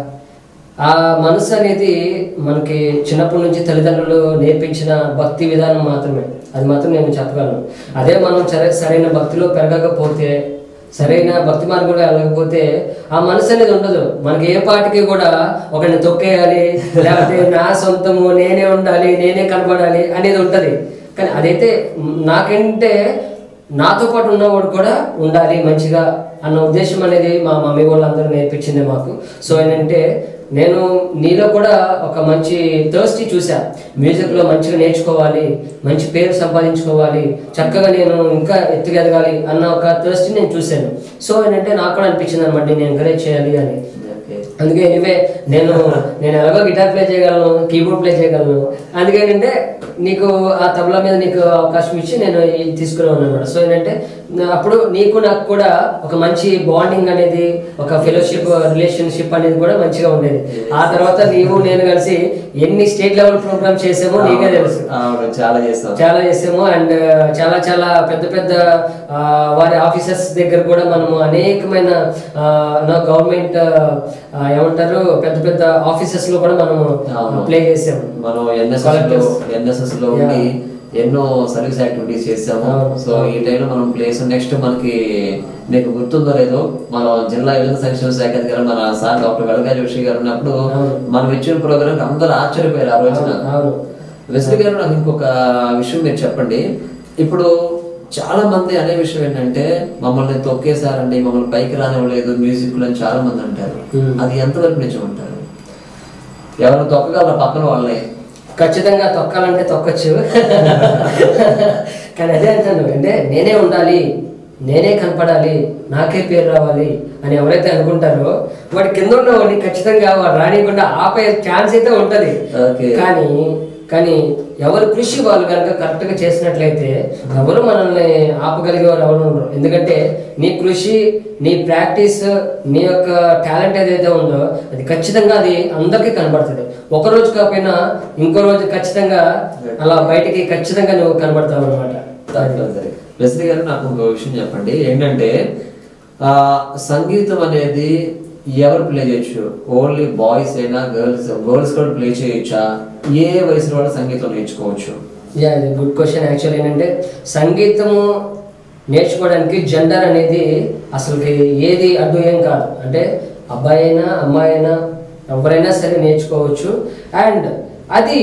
ఆ మనసు అనేది మనకి చిన్నప్పటి నుంచి తల్లిదండ్రులు నేర్పించిన భక్తి విధానం మాత్రమే అది మాత్రం నేను చెప్పగలను అదే మనం సరే- సరైన భక్తిలో పెరగకపోతే సరైన భక్తి మార్గంలో వెళ్ళకపోతే ఆ మనసు అనేది ఉండదు మనకి ఏ పాటికి కూడా ఒకరిని తొక్కేయాలి లేకపోతే నా సొంతము నేనే ఉండాలి నేనే కనపడాలి అనేది ఉంటది కానీ అదైతే మ్, నాకంటే నాతో పాటు ఉన్నవాడు కూడా ఉండాలి మంచిగా అన్న ఉద్దేశం అనేది మా మమ్మీ వాళ్ళందరూ నేర్పించింది మాకు సో ఏంటంటే నేను నీలో కూడా ఒక మంచి థర్స్టీ చూసా మ్యూజిక్లో మంచిగా నేర్చుకోవాలి మంచి పేరు సంపాదించుకోవాలి చక్కగా నేను ఇంకా ఎత్తుకెదగాలి అన్న ఒక థర్స్టీ నేను చూశాను సో ఏంటంటే నాకు కూడా అనిపించింది అనమాట నేను ఎంకరేజ్ చేయాలి అని ఓకే అందుకే ఎనివే నేను నేను ఎలాగో గిటార్ ప్లే చేయగలను కీబోర్డ్ ప్లే చేయగలను అందుకే ఏంటంటే నీకు ఆ తబలా మీద నీకు అవకాశం ఇచ్చి నేను ఇది తీసుకున్నాను అనమాట సో ఏంటంటే నా- అప్పుడు నీకు నాకు కూడా ఒక మంచి బాండింగ్ అనేది ఒక ఫెలోషిప్ రిలేషన్షిప్ అనేది కూడా మంచిగా ఉండేది ఆ తర్వాత నీవు నేను కలిసి ఎన్ని స్టేట్ లెవెల్ ప్రోగ్రామ్ చేసామో నీకే తెలుసు అవును చాలా చేస్తాం చాలా చేసాము అండ్ చాలా చాలా పెద్ద పెద్ద ఆ, వారి ఆఫీసర్స్ దగ్గర కూడా మనము అనేకమైన గవర్నమెంట్ ఏమంటారు పెద్ద పెద్ద ఆఫీసెస్ లో కూడా మనము అవును. ప్లే చేసాము మనం ఎన్ఎస్ఎస్ లో Collectors. ఎన్ఎస్ఎస్ లో ఉండి ఎన్నో సర్వీస్ యాక్టివిటీస్ చేసాము అవును. సో ఈ టైంలో మనం ప్లేస్ నెక్స్ట్ మనకి మీకు గుర్తుందో లేదో మనం జిల్లా యువజన సంక్షేమ శాఖ అధికారి మన సార్ డాక్టర్ వెలగా జోషి గారు ఉన్నప్పుడు అవును. మనం ఇచ్చిన ప్రోగ్రామ్ అందరూ ఆశ్చర్యపోయారు ఆ రోజున అవును, అవును. వెస్లీ గారు నాకు ఇంకొక విషయం మీరు చెప్పండి ఇప్పుడు చాలా మంది అనే విషయం ఏంటంటే మమ్మల్ని తొక్కేశారండి మమ్మల్ని పైకి రానివ్వలేదు మ్యూజిక్ అని చాలా మంది అంటారు Hmm. అది ఎంతవరకు నిజం అంటారు ఎవరు తొక్కగలరా పక్కన వాళ్ళే ఖచ్చితంగా తొక్కాలంటే తొక్కచ్చు కానీ అదే అంటాను అంటే నేనే ఉండాలి నేనే కనపడాలి నాకే పేరు రావాలి అని ఎవరైతే అనుకుంటారో వాడి కింద ఉన్నవాడిని ఖచ్చితంగా వాడు రానియకుండా ఆపే ఛాన్స్ అయితే ఉంటది Okay. కానీ కానీ ఎవరి కృషి వాళ్ళు కనుక కరెక్ట్గా చేసినట్లయితే ఎవరు మనల్ని ఆపగలిగేవారు ఎవరు ఉండరు ఎందుకంటే నీ కృషి నీ ప్రాక్టీస్ నీ యొక్క టాలెంట్ ఏదైతే ఉందో అది ఖచ్చితంగా అది అందరికీ కనబడుతుంది ఒక రోజు కాకపోయినా ఇంకో రోజు ఖచ్చితంగా అలా బయటికి ఖచ్చితంగా నువ్వు కనబడతావు అనమాట వెస్లీ గారు నాకు ఒక విషయం చెప్పండి ఏంటంటే ఆ సంగీతం అనేది ఎవరు ప్లే చేయొచ్చు ఓన్లీ బాయ్స్ అయినా గర్ల్స్ గర్ల్స్ కూడా ప్లే చేయొచ్చా ఏ వయసులో వాళ్ళు సంగీతం నేర్చుకోవచ్చు యా ఇది గుడ్ క్వశ్చన్ యాక్చువల్ ఏంటంటే సంగీతము నేర్చుకోవడానికి జెండర్ అనేది అసలుకి ఏది అడ్డు ఏం కాదు అంటే అబ్బాయి అయినా అమ్మాయి అయినా ఎవరైనా సరే నేర్చుకోవచ్చు అండ్ అది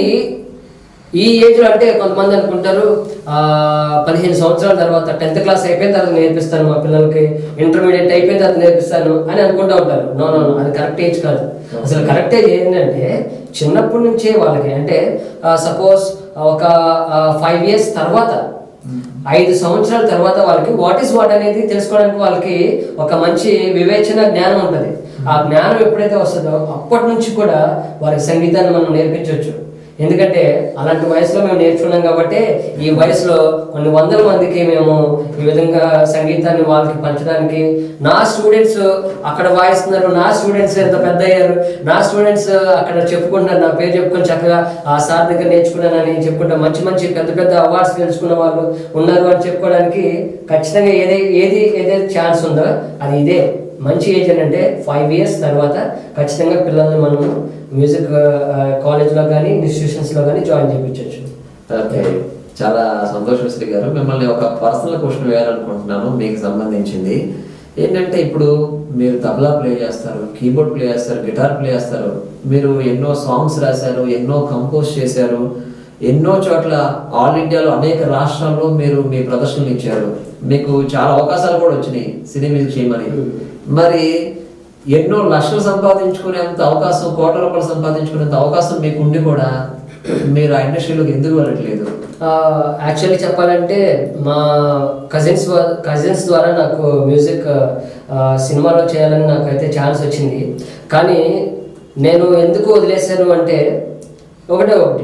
ఈ ఏజ్లో అంటే కొంతమంది అనుకుంటారు ఆ, పదిహేను సంవత్సరాల తర్వాత టెన్త్ క్లాస్ అయిపోయిన తర్వాత నేర్పిస్తాను మా పిల్లలకి ఇంటర్మీడియట్ అయిపోయిన తర్వాత నేర్పిస్తాను అని అనుకుంటూ ఉంటారు నో నో నో, అది కరెక్ట్ ఏజ్ కాదు అసలు కరెక్ట్ ఏజ్ ఏంటంటే చిన్నప్పటి నుంచే వాళ్ళకి అంటే సపోజ్ ఒక ఫైవ్ ఇయర్స్ తర్వాత ఐదు సంవత్సరాల తర్వాత వాళ్ళకి వాట్ ఈస్ వాట్ అనేది తెలుసుకోవడానికి వాళ్ళకి ఒక మంచి వివేచన జ్ఞానం ఉంటుంది ఆ జ్ఞానం ఎప్పుడైతే వస్తుందో అప్పటి నుంచి కూడా వారికి సంగీతాన్ని మనం నేర్పించవచ్చు ఎందుకంటే అలాంటి వయసులో మేము నేర్చుకున్నాం కాబట్టి ఈ వయసులో కొన్ని వందల మందికి మేము ఈ విధంగా సంగీతాన్ని వాళ్ళకి పంచడానికి నా స్టూడెంట్స్ అక్కడ వాయిస్తున్నారు నా స్టూడెంట్స్ ఎంత పెద్ద అయ్యారు నా స్టూడెంట్స్ అక్కడ చెప్పుకుంటున్నారు నా పేరు చెప్పుకొని చక్కగా ఆ సార్ దగ్గర నేర్చుకున్నానని చెప్పుకుంటా మంచి మంచి పెద్ద పెద్ద అవార్డ్స్ గెలుచుకున్న వాళ్ళు ఉన్నారు అని చెప్పుకోవడానికి ఖచ్చితంగా ఏది ఏది ఏదైతే ఛాన్స్ ఉందో అది ఇదే మంచి ఏజ్ ఏంటంటే ఫైవ్ ఇయర్స్ తర్వాత ఖచ్చితంగా పిల్లల్ని మనము మ్యూజిక్ కాలేజ్లో కానీ ఇన్స్టిట్యూషన్స్లో కానీ జాయిన్ చేయించవచ్చు ఓకే చాలా సంతోషం శ్రీ గారు మిమ్మల్ని ఒక పర్సనల్ క్వశ్చన్ వేయాలనుకుంటున్నాను మీకు సంబంధించింది ఏంటంటే ఇప్పుడు మీరు తబలా ప్లే చేస్తారు కీబోర్డ్ ప్లే చేస్తారు గిటార్ ప్లే చేస్తారు మీరు ఎన్నో సాంగ్స్ రాశారు ఎన్నో కంపోజ్ చేశారు ఎన్నో చోట్ల ఆల్ ఇండియాలో అనేక రాష్ట్రాల్లో మీరు మీ ప్రదర్శనలు ఇచ్చారు మీకు చాలా అవకాశాలు కూడా వచ్చినాయి సినీ మ్యూజిక్ చేయమని మరి ఎన్నో లక్షలు సంపాదించుకునేంత అవకాశం కోట్ల రూపాయలు సంపాదించుకునేంత అవకాశం మీకు ఉండి కూడా మీరు ఆ ఇండస్ట్రీలోకి ఎందుకు వెళ్ళట్లేదు యాక్చువల్లీ చెప్పాలంటే మా కజిన్స్ కజిన్స్ ద్వారా నాకు మ్యూజిక్ సినిమాలో చేయాలని నాకైతే ఛాన్స్ వచ్చింది కానీ నేను ఎందుకు వదిలేశాను అంటే ఒకటే ఒకటి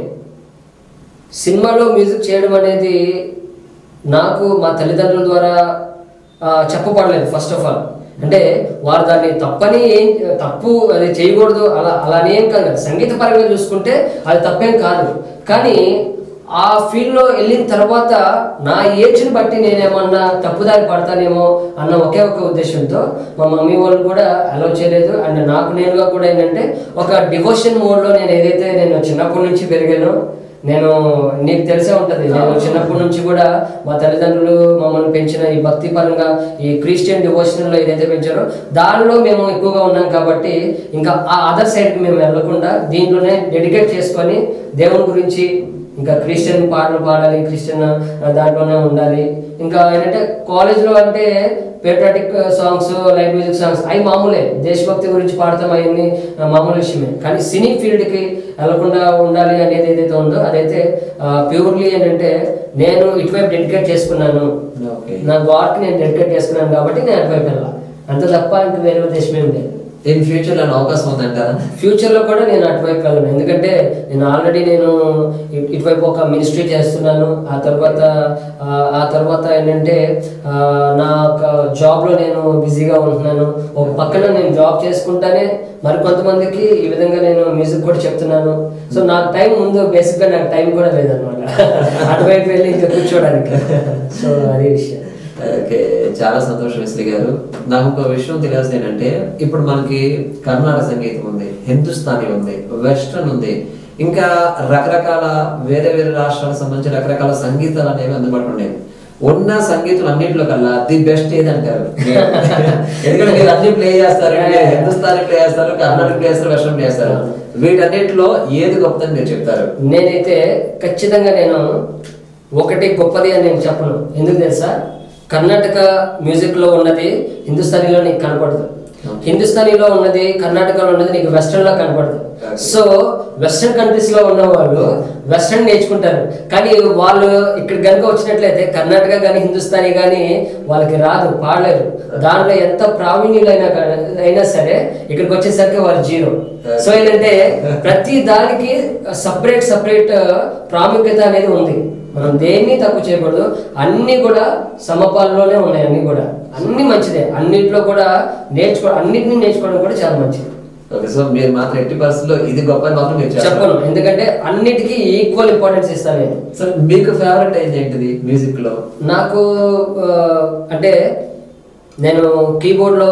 సినిమాలో మ్యూజిక్ చేయడం అనేది నాకు మా తల్లిదండ్రుల ద్వారా ఆ, చెప్పబడలేదు ఫస్ట్ ఆఫ్ ఆల్ అంటే వారు దాన్ని తప్పని ఏం తప్పు అది చేయకూడదు అలా అలానే ఏం కాదు కదా సంగీత పరంగా చూసుకుంటే అది తప్పేం కాదు కానీ ఆ ఫీల్డ్లో వెళ్ళిన తర్వాత నా ఏజ్ని బట్టి నేనేమన్నా తప్పుదారి పడతానేమో అన్న ఒకే ఒక ఉద్దేశంతో మా మమ్మీ వాళ్ళు కూడా అలౌ చేయలేదు అండ్ నాకు నేనుగా కూడా ఏంటంటే ఒక డివోషన్ మోడ్లో నేను ఏదైతే నేను చిన్నప్పటి నుంచి పెరిగానో నేను నీకు తెలిసే ఉంటది నేను చిన్నప్పటి నుంచి కూడా మా తల్లిదండ్రులు మమ్మల్ని పెంచిన ఈ భక్తి పరంగా ఈ క్రిస్టియన్ డివోషనల్ లో ఏదైతే పెంచారో దానిలో మేము ఎక్కువగా ఉన్నాం కాబట్టి ఇంకా ఆ అదర్ సైడ్కి మేము వెళ్ళకుండా దీంట్లోనే డెడికేట్ చేసుకొని దేవుని గురించి ఇంకా క్రిస్టియన్ పాటలు పాడాలి క్రిస్టియన్ ఆ, దాంట్లోనే ఉండాలి ఇంకా ఏంటంటే కాలేజ్లో అంటే patriotic songs live music songs అవి మామూలే దేశభక్తి గురించి పాడతాం అవన్నీ ఆ, మామూలు విషయమే కానీ సినీ ఫీల్డ్కి వెళ్లకుండా ఉండాలి అనేది ఏదైతే ఉందో అదైతే ప్యూర్లీ ఏంటంటే నేను ఇటువైపు డెడికేట్ చేసుకున్నాను ఓకే నా గాడ్కి నేను డెడికేట్ చేసుకున్నాను కాబట్టి నేను అటువైపు వెళ్ళాలి అంత తప్ప ఇంక వేరే ఉద్దేశం ఏం లేదు ఇన్ ఫ్యూచర్ లో అవకాశం ఉందంటారా ఫ్యూచర్లో కూడా నేను అటువైపు వెళ్ళను ఎందుకంటే నేను ఆల్రెడీ నేను ఇ- ఇటువైపు ఒక మినిస్ట్రీ చేస్తున్నాను ఆ తర్వాత ఆ, ఆ తర్వాత ఏంటంటే ఆ, నా ఒక జాబ్లో నేను బిజీగా ఉంటున్నాను ఒక పక్కన నేను జాబ్ చేసుకుంటానే మరి కొంతమందికి ఈ విధంగా నేను మ్యూజిక్ కూడా చెప్తున్నాను సో నాకు టైం ముందు బేసిక్గా నాకు టైం కూడా లేదనమాట అటువైపు వెళ్ళి ఇంకా కూర్చోడానికి సో అదే విషయం ఓకే చాలా సంతోషం శ్రీ గారు నాకు ఒక విషయం తెలియాల్సింది ఏంటంటే ఇప్పుడు మనకి కర్ణాటక సంగీతం ఉంది హిందుస్థానీ ఉంది వెస్ట్రన్ ఉంది ఇంకా రకరకాల వేరే వేరే రాష్ట్రాలకు సంబంధించిన రకరకాల సంగీతాలు అనేవి అందుబాటులో ఉన్నాయి ఉన్న సంగీతం అన్నింటిలో కల్లా ది బెస్ట్ ఏదంటారు ఎందుకంటే మీరు అన్ని ప్లే చేస్తారు మీరు హిందుస్థానీ ప్లే చేస్తారు కర్ణాటక ప్లే చేస్తారు వెస్ట్రన్ ప్లే చేస్తారు వీటన్నిటిలో ఏది గొప్పదని మీరు చెప్తారు నేనైతే ఖచ్చితంగా నేను ఒకటి గొప్పది అని నేను చెప్పను ఎందుకు తెలుసా కర్ణాటక మ్యూజిక్లో ఉన్నది హిందుస్థానీలో నీకు కనపడదు హిందుస్థానీలో ఉన్నది కర్ణాటకలో ఉన్నది నీకు వెస్ట్రన్ లో కనపడదు Okay. సో వెస్ట్రన్ కంట్రీస్ లో ఉన్న వాళ్ళు వెస్ట్రన్ నేర్చుకుంటారు కానీ వాళ్ళు ఇక్కడ కనుక వచ్చినట్లయితే కర్ణాటక కానీ హిందుస్థానీ కానీ వాళ్ళకి రాదు పాడలేరు దాంట్లో ఎంత ప్రావీణ్యులైనా గా- అయినా సరే ఇక్కడికి వచ్చేసరికి వాళ్ళు జీరో సో ఏంటంటే ప్రతి దానికి సపరేట్ సపరేట్ ప్రాముఖ్యత అనేది ఉంది మనం దేన్ని తక్కువ చేయకూడదు అన్ని కూడా సమపాలలోనే ఉన్నాయి అన్ని కూడా అన్ని మంచిదే అన్నిట్లో కూడా నేర్చుకో అన్నిటిని నేర్చుకోవడం కూడా చాలా మంచిది ఓకే సో మీరు మాత్రం ఎట్టి పరిస్థితుల్లో ఇది గొప్ప అని మాత్రం మీరు చెప్పరు. చెప్పను ఎందుకంటే అన్నిటికీ ఈక్వల్ ఇంపార్టెన్స్ ఇస్తాను నేను సో మీకు ఫేవరెట్ అయింది ఏంటిది మ్యూజిక్ లో నాకు ఆ, అంటే నేను కీబోర్డ్లో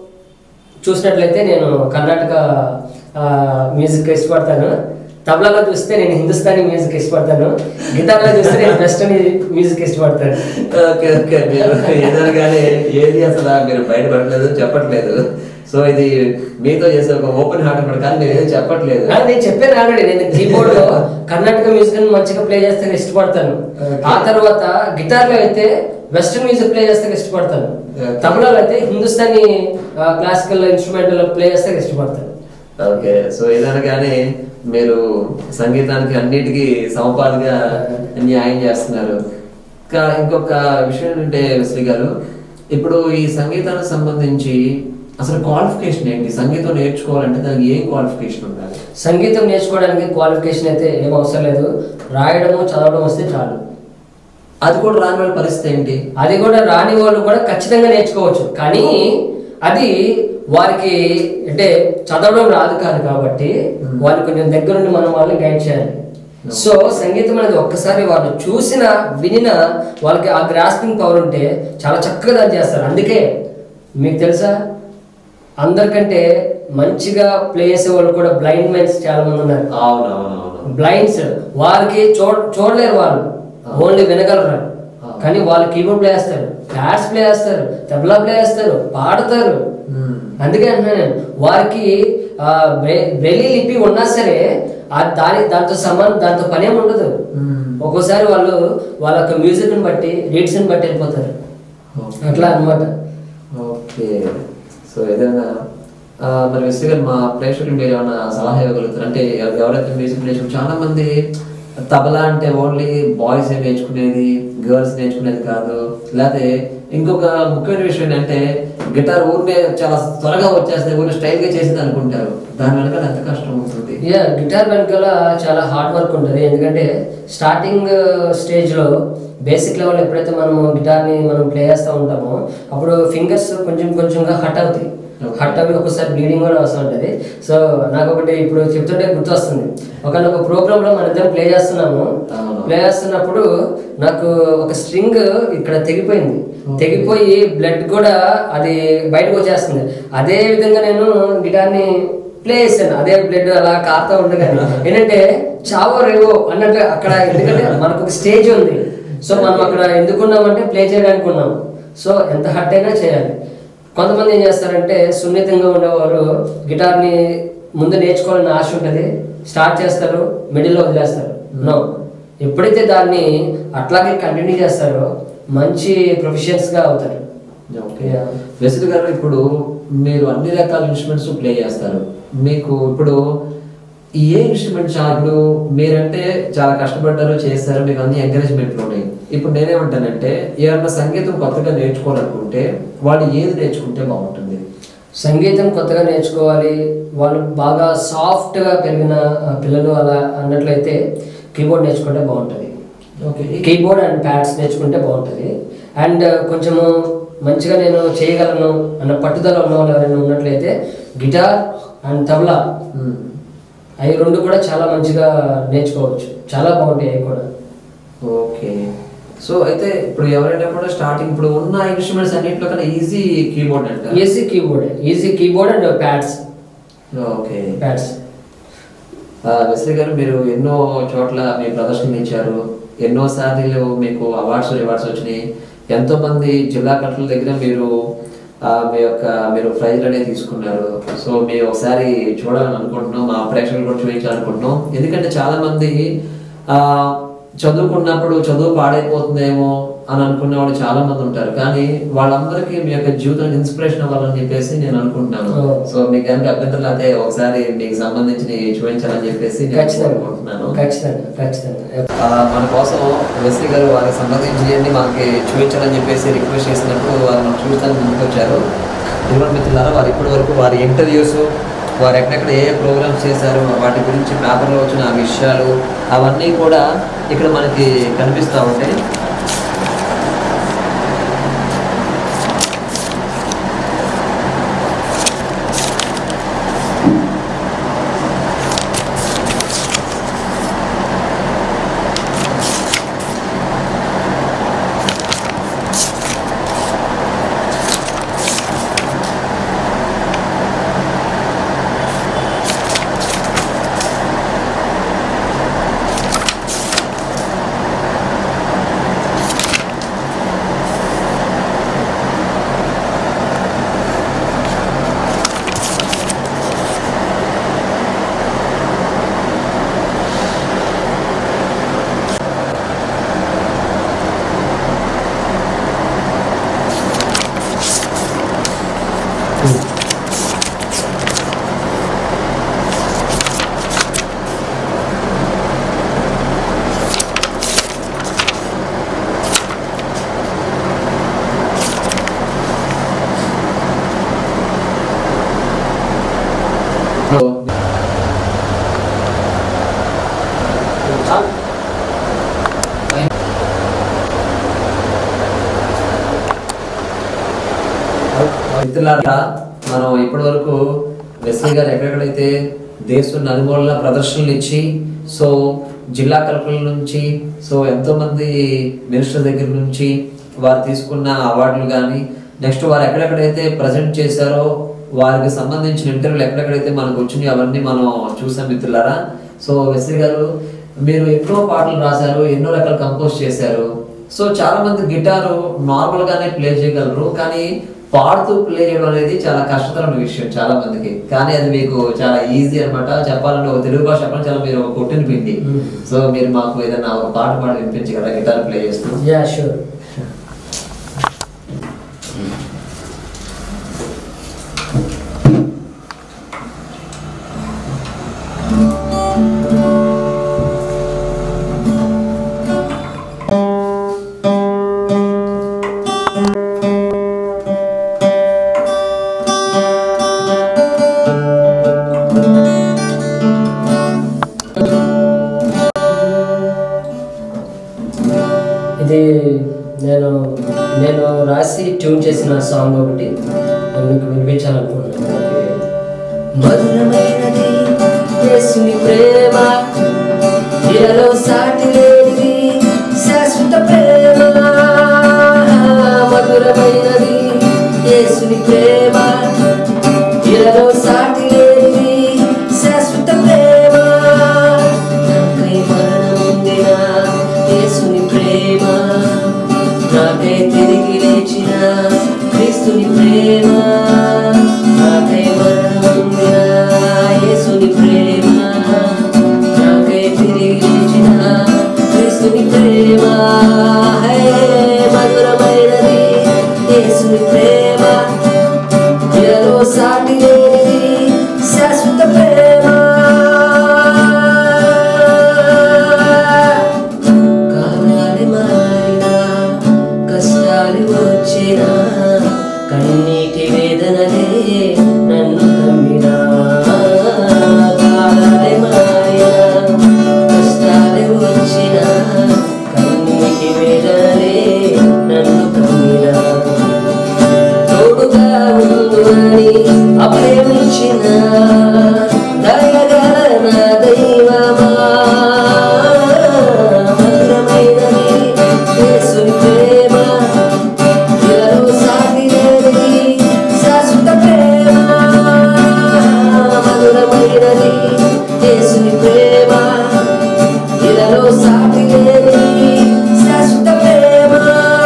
చూసినట్లయితే నేను కర్ణాటక ఆ, మ్యూజిక్ ఇష్టపడతాను తబలాలో చూస్తే నేను హిందుస్థానీ మ్యూజిక్ ఇష్టపడతాను గిటార్లో చూస్తే నేను వెస్టర్న్ మ్యూజిక్ ఇష్టపడతాను ఓకే ఓకే మీరు ఏదైనా కానీ ఏది అసలు మీరు బయటపడలేదు చెప్పట్లేదు సో ఇది మీతో చేసే ఒక ఓపెన్ హార్ట్ అనమాట కానీ మీరు ఏది చెప్పట్లేదు ఆ, నేను చెప్పాను ఆల్రెడీ నేను కీబోర్డ్ లో కర్ణాటక మ్యూజిక్ మంచిగా ప్లే చేస్తే ఇష్టపడతాను Okay. ఆ తర్వాత గిటార్ లో అయితే వెస్టర్న్ మ్యూజిక్ ప్లే చేస్తే ఇష్టపడతాను Okay. తబలాలో అయితే హిందుస్థానీ క్లాసికల్ ఇన్స్ట్రుమెంటల్ ప్లే చేస్తే ఇష్టపడతాను ఓకే సో ఏదైనా కానీ మీరు సంగీతానికి అన్నిటికీ సమపాలుగా న్యాయం చేస్తున్నారు ఇంకా ఇంకొక విషయం ఏంటంటే శ్రీ గారు ఇప్పుడు ఈ సంగీతానికి సంబంధించి అసలు క్వాలిఫికేషన్ ఏంటి సంగీతం నేర్చుకోవాలంటే దానికి ఏం క్వాలిఫికేషన్ ఉండాలి సంగీతం నేర్చుకోవడానికి క్వాలిఫికేషన్ అయితే ఏం అవసరం లేదు రాయడము చదవడం వస్తే చాలు అది కూడా రాని వాళ్ళ పరిస్థితి ఏంటి అది కూడా రాని వాళ్ళు కూడా ఖచ్చితంగా నేర్చుకోవచ్చు కానీ అది వారికి అంటే చదవడం రాదు కాదు కాబట్టి వాళ్ళు కొంచెం దగ్గరుండి మనం వాళ్ళని గైడ్ చేయాలి సో సంగీతం అనేది ఒక్కసారి వాళ్ళు చూసిన వినిన వాళ్ళకి ఆ గ్రాస్పింగ్ పవర్ ఉంటే చాలా చక్కగా దాన్ని చేస్తారు అందుకే మీకు తెలుసా అందరికంటే మంచిగా ప్లే చేసే వాళ్ళు కూడా బ్లైండ్ మెన్స్ చాలా మంది ఉన్నారు అవునవునవును బ్లైండ్స్ వారికి చూ చూడలేరు వాళ్ళు ఓన్లీ వినగలరు కానీ వాళ్ళు కీబోర్డ్ ప్లే చేస్తారు ప్యాడ్స్ ప్లే చేస్తారు తబలా ప్లే చేస్తారు పాడతారు అందుకే అంటున్నాను నేను వారికి ఆ, బ్రె- బ్రెయిలీ లిపి ఉన్నా సరే ఆ దాని దాంతో సమానం దాంతో పనేం ఉండదు ఒక్కోసారి వాళ్ళు వాళ్ళ యొక్క మ్యూజిక్ని బట్టి రీడ్స్ని బట్టి వెళ్ళిపోతారు అట్లా అన్నమాట ఓకే సో ఏదైనా ఆ, మరి విశ్వ గారు మా ప్రేక్షకులు మీరు ఏమైనా సలహా ఇవ్వగలుగుతారు అంటే ఎవ- ఎవరైతే మ్యూజిక్ నేర్చుకుని చాలా మంది తబలా అంటే ఓన్లీ బాయ్స్ ఏ నేర్చుకునేది గర్ల్స్ నేర్చుకునేది కాదు లేకపోతే ఇంకొక ముఖ్యమైన విషయం ఏంటంటే గిటార్ ఊరినే చాలా త్వరగా వచ్చేస్తుంది ఊరిని స్టైల్ గా చేసేది అనుకుంటారు దాని వెనకాల ఎంత కష్టం ఉంటుంది యా గిటార్ వెనకాల చాలా హార్డ్ వర్క్ ఉంటుంది ఎందుకంటే స్టార్టింగ్ స్టేజ్లో బేసిక్ లెవెల్ ఎప్పుడైతే మనం గిటార్ని మనం ప్లే చేస్తూ ఉంటామో అప్పుడు ఫింగర్స్ కొంచెం కొంచెంగా హట్ అవుతాయి Okay. హట్ అవి ఒకసారి బ్లీడింగ్ కూడా వస్తూ ఉంటుంది సో నాకు ఒకటి ఇప్పుడు చెప్తుంటే గుర్తొస్తుంది ఒకనొక ప్రోగ్రామ్ లో మన ఇద్దరం ప్లే చేస్తున్నాము అవును. ప్లే చేస్తున్నప్పుడు నాకు ఒక స్ట్రింగ్ ఇక్కడ తెగిపోయింది తెగిపోయి బ్లడ్ కూడా అది బయటకు వచ్చేస్తుంది అదే విధంగా నేను గిటార్ని ప్లే చేశాను అదే బ్లడ్ అలా కారుతూ ఉండగానే ఏంటంటే చావో రేవో అన్నట్టు అక్కడ ఎందుకంటే మనకు ఒక స్టేజ్ ఉంది సో మనం అక్కడ ఎందుకున్నామంటే ప్లే చేయడానికి ఉన్నాం సో ఎంత హట్ అయినా చేయాలి కొంతమంది ఏం చేస్తారంటే సున్నితంగా ఉండేవారు గిటార్ని ముందు నేర్చుకోవాలని ఆశ ఉంటుంది స్టార్ట్ చేస్తారు మిడిల్లో వదిలేస్తారు నో ఎప్పుడైతే దాన్ని అట్లాగే కంటిన్యూ చేస్తారో మంచి ప్రొఫెషన్స్ గా అవుతారు ఓకే వెసిల్ గారు ఇప్పుడు మీరు అన్ని రకాల ఇన్స్ట్రుమెంట్స్ ప్లే చేస్తారు మీకు ఇప్పుడు ఏ ఇన్స్ట్రుమెంట్ చాలా ఇప్పుడు మీరంటే చాలా కష్టపడ్డారు చేస్తారు మీకు అన్ని ఎంకరేజ్మెంట్లు ఉన్నాయి ఇప్పుడు నేనేమంటానంటే ఏమన్నా సంగీతం కొత్తగా నేర్చుకోవాలనుకుంటే వాళ్ళు ఏది నేర్చుకుంటే బాగుంటుంది సంగీతం కొత్తగా నేర్చుకోవాలి వాళ్ళు బాగా సాఫ్ట్గా పెరిగిన ఆ, పిల్లలు అలా అన్నట్లయితే కీబోర్డ్ నేర్చుకుంటే బాగుంటుంది ఓకే కీబోర్డ్ అండ్ ప్యాడ్స్ నేర్చుకుంటే బాగుంటుంది అండ్ కొంచెము మంచిగా నేను చేయగలను అన్న పట్టుదల ఉన్న వాళ్ళు ఎవరైనా ఉన్నట్లయితే గిటార్ అండ్ తబలా అవి రెండు కూడా చాలా మంచిగా నేర్చుకోవచ్చు చాలా బాగుంటాయి అవి కూడా ఓకే సో అయితే ఇప్పుడు ఎవరైనా కూడా స్టార్టింగ్ ఇప్పుడు ఉన్న ఇన్స్ట్రుమెంట్స్ అన్నింటిలో కన్నా ఈజీ కీబోర్డ్ అంట easy keyboard easy keyboard and pads okay pads Wesley గారు మీరు ఎన్నో చోట్ల మీ ప్రదర్శనలు ఇచ్చారు ఎన్నో సార్లు మీకు అవార్డ్స్ రివార్డ్స్ వచ్చినాయి ఎంతో మంది జిల్లా కలెక్టర్ల దగ్గర మీరు ఆ, మీ యొక్క మీరు ప్రైజ్లు అనేది తీసుకున్నారు సో మేము ఒకసారి చూడాలని అనుకుంటున్నాం మా ప్రేక్షకులు కూడా చూపించాలనుకుంటున్నాం ఎందుకంటే చాలా మంది ఆ, చదువుకున్నప్పుడు చదువు పాడైపోతుందేమో అని అనుకునే వాళ్ళు చాలా మంది ఉంటారు కానీ వాళ్ళందరికీ మీ యొక్క జీవితం ఇన్స్పిరేషన్ అవ్వాలని చెప్పేసి నేను అనుకుంటున్నాను Oh. సో మీకు కనుక అభ్యంతరం అయితే ఒకసారి మీకు సంబంధించి చూపించాలని చెప్పేసి నేను ఖచ్చితంగా కోరుకుంటున్నాను ఖచ్చితంగా ఖచ్చితంగా ఆ, మన కోసం వెస్లీ గారు వారికి సంబంధించి మనకి చూపించాలని చెప్పేసి రిక్వెస్ట్ చేసినప్పుడు వారు మనం చూడటానికి ముందుకు వచ్చారు ఇదిగోండి మిత్రులారా వారు ఇప్పటి వరకు వారి ఇంటర్వ్యూస్ వారు ఎక్కడెక్కడ ఏ ప్రోగ్రామ్స్ చేశారు వాటి గురించి పేపర్లో వచ్చిన ఆ విషయాలు అవన్నీ కూడా ఇక్కడ మనకి కనిపిస్తూ ఉంటాయి మిత్రులారా మనం ఇప్పటి వరకు వెస్లీ గారు ఎక్కడెక్కడైతే దేశం నలుమూలల ప్రదర్శనలు ఇచ్చి సో జిల్లా కలెక్టర్ల నుంచి సో ఎంతో మంది మినిస్టర్ దగ్గర నుంచి వారు తీసుకున్న అవార్డులు కానీ నెక్స్ట్ వారు ఎక్కడెక్కడైతే ప్రజెంట్ చేశారో వారికి సంబంధించిన ఇంటర్వ్యూలు ఎక్కడెక్కడైతే మనకు వచ్చినాయి అవన్నీ మనం చూసాం మిత్రులారా సో వెస్లీ గారు మీరు ఎన్నో పాటలు రాశారు ఎన్నో రకాల కంపోజ్ చేశారు సో చాలా మంది గిటారు నార్మల్ గానే ప్లే చేయగలరు కానీ పాడుతూ ప్లే చేయడం అనేది చాలా కష్టతరమైన విషయం చాలా మందికి కానీ అది మీకు చాలా ఈజీ అన్నమాట చెప్పాలంటే ఒక తెలుగు భాష చెప్పాలంటే చాలా మీరు ఒక కొట్టిన పిండి Mm. సో మీరు మాకు ఏదైనా ఒక పాట పాడి వినిపించగలరా గిటార్ ప్లే చేస్తూ యా షూర్ ఇది నేను నేను రాసి ట్యూన్ చేసిన సాంగ్ ఒకటి నేను మీకు వినిపించాలనుకుంటున్నాను మధురమైనది యేసుని ప్రేమ ఇలలో సాటి లేనిది శాశ్వత ప్రేమ మధురమైనది యేసుని ప్రేమ ఇలలో సాటి లేనిది శాశ్వత ప్రేమ నాకై మరణముందిన యేసుని ప్రేమ నాకై తిరిగి లేచిన క్రీస్తుని ప్రేమ నాకై మరణముందిన యేసుని ప్రేమ నాకై తిరిగి లేచిన క్రీస్తుని ప్రేమ హే మధురమైనది యేసుని ప్రేమ ఇలలో సాటి లేనిది శాశ్వత ప్రేమ కాలాలు మారినా కష్టాలు వచ్చినా కన్నీటి వేదనలే నన్ను కమ్మినా కాలాలు మారినా కష్టాలు వచ్చినా కన్నీటి వేదనలే నన్ను కమ్మినా తోడుగా ఉండునని అభయమిచ్చిన దయగల నా దైవమా మధురమైనది యేసుని ప్రేమ ఇలలో సాటి లేనిది శాశ్వత ప్రేమ మధురమైనది యేసుని ప్రేమ ఇలలో సాటి లేనిది శాశ్వత ప్రేమ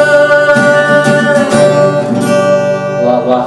వా వా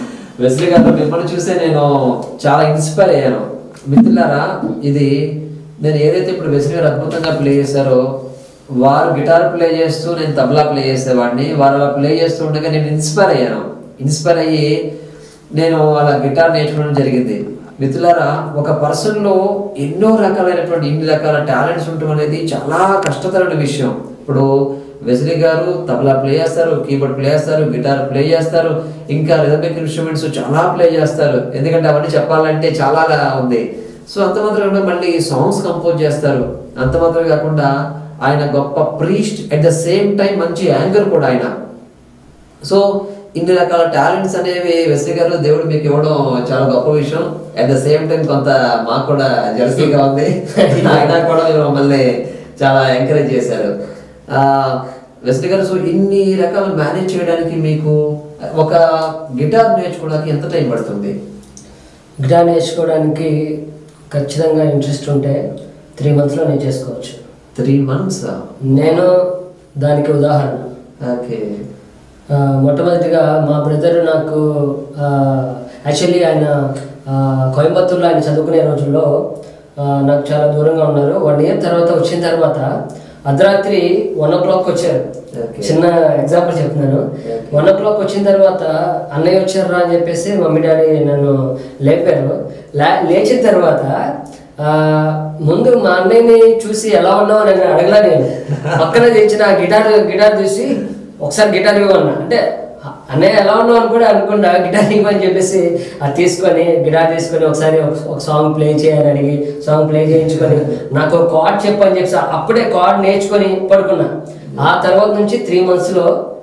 వెస్లీ గారు మిమ్మల్ని చూసే నేను చాలా ఇన్స్పైర్ అయ్యాను మిత్రులారా ఇది నేను ఏదైతే ఇప్పుడు వెస్లీ గారు అద్భుతంగా ప్లే చేశారో వారు గిటార్ ప్లే చేస్తూ నేను తబలా ప్లే చేసేవాడిని వారు అలా ప్లే చేస్తూ ఉండగా నేను ఇన్స్పైర్ అయ్యాను ఇన్స్పైర్ అయ్యి నేను అలా గిటార్ నేర్చుకోవడం జరిగింది మిత్రులారా ఒక పర్సన్లో ఎన్నో రకాలైనటువంటి ఇన్ని రకాల టాలెంట్స్ ఉండటం అనేది చాలా కష్టతరమైన విషయం ఇప్పుడు వెస్లీ గారు తబలా ప్లే చేస్తారు కీబోర్డ్ ప్లే చేస్తారు గిటార్ ప్లే చేస్తారు ఇంకా రిథమిక్ ఇన్స్ట్రుమెంట్స్ చాలా ప్లే చేస్తారు ఎందుకంటే అవన్నీ చెప్పాలంటే చాలా ఉంది సో అంత మాత్రమే మళ్ళీ సాంగ్స్ కంపోజ్ చేస్తారు అంత మాత్రమే కాకుండా ఆయన గొప్ప priest at the same time మంచి యాంకర్ కూడా ఆయన సో ఇన్ని రకాల టాలెంట్స్ అనేవి వెస్లీ గారు దేవుడు మీకు ఇవ్వడం చాలా గొప్ప విషయం అట్ ద సేమ్ టైం కొంత మాకు కూడా జెరసీగా ఉంది అయినా కూడా మీరు మమ్మల్ని చాలా ఎంకరేజ్ చేశారు ఆ, వెస్లీ గారు సో ఇన్ని రకాలు మేనేజ్ చేయడానికి మీకు ఒక గిటార్ నేర్చుకోవడానికి ఎంత టైం పడుతుంది గిటార్ నేర్చుకోవడానికి ఖచ్చితంగా ఇంట్రెస్ట్ ఉంటే త్రీ మంత్స్లో నేను చేసుకోవచ్చు త్రీ మంత్స్ నేను దానికి ఉదాహరణ ఓకే ఆ, మొట్టమొదటిగా మా బ్రదర్ నాకు యాక్చువల్లీ ఆయన ఆ, కోయంబత్తూరులో ఆయన చదువుకునే రోజుల్లో ఆ, నాకు చాలా దూరంగా ఉన్నారు వన్ ఇయర్ తర్వాత వచ్చిన తర్వాత అర్ధరాత్రి వన్ ఓ క్లాక్ వచ్చారు Okay. చిన్న ఎగ్జాంపుల్ చెప్తున్నాను Okay. వన్ ఓ క్లాక్ వచ్చిన తర్వాత అన్నయ్య వచ్చారు రా అని చెప్పేసి మమ్మీ డాడీ నన్ను లేపారు లే- లేచిన తర్వాత ఆ, ముందు మా అన్నయ్యని చూసి ఎలా ఉన్నావు అని అడగలా నేను పక్కన తెచ్చిన గిటార్ గిటార్ చూసి ఒకసారి గిటార్ ఇవ్వన్నా అంటే అన్నయ్య ఎలా ఉన్నావు అని కూడా అనుకుండా గిటార్ ఇవ్వని చెప్పేసి అది తీసుకొని గిటార్ తీసుకొని ఒకసారి ఒక- ఒక సాంగ్ ప్లే చేయని అడిగి సాంగ్ ప్లే చేయించుకొని నాకు ఒక కార్డ్ చెప్పని చెప్పి అప్పుడే కార్డ్ నేర్చుకొని పడుకున్నా ఆ తర్వాత నుంచి త్రీ మంత్స్లో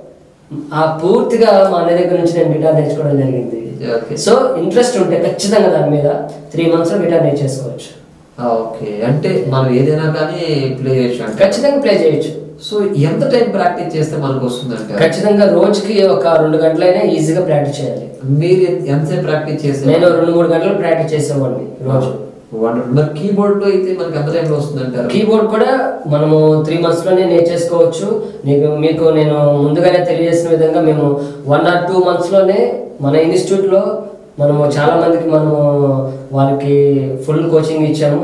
ఆ పూర్తిగా మా అన్నయ్య దగ్గర నుంచి నేను గిటార్ నేర్చుకోవడం జరిగింది ఓకే సో ఇంట్రెస్ట్ ఉంటే ఖచ్చితంగా దాని మీద త్రీ మంత్స్లో గిటార్ నేర్చేసుకోవచ్చు ఓకే అంటే మనం ఏదైనా కానీ ప్లే చేయొచ్చు అంటే ఖచ్చితంగా ప్లే చేయొచ్చు సో ఎంత టైం ప్రాక్టీస్ చేస్తే మనకు వస్తుందంటే ఖచ్చితంగా రోజుకి ఒక రెండు గంటలైనా ఈజీగా ప్రాక్టీస్ చేయాలి మీరు ఎంత- ఎంతసేపు ప్రాక్టీస్ చేస్తే నేను రెండు మూడు గంటలు ప్రాక్టీస్ చేసేవాడిని రోజు మరి కీబోర్డ్ లో అయితే మనకి ఎంత టైంలో వస్తుంది అంటారు కీబోర్డ్ కూడా మనము త్రీ మంత్స్లోనే నేర్చేసుకోవచ్చు నీకు మీకు నేను ముందుగానే తెలియజేసిన విధంగా మేము వన్ ఆర్ టూ మంత్స్లోనే మన ఇన్స్టిట్యూట్లో మనము చాలా మందికి మనము వాళ్ళకి ఫుల్ కోచింగ్ ఇచ్చాము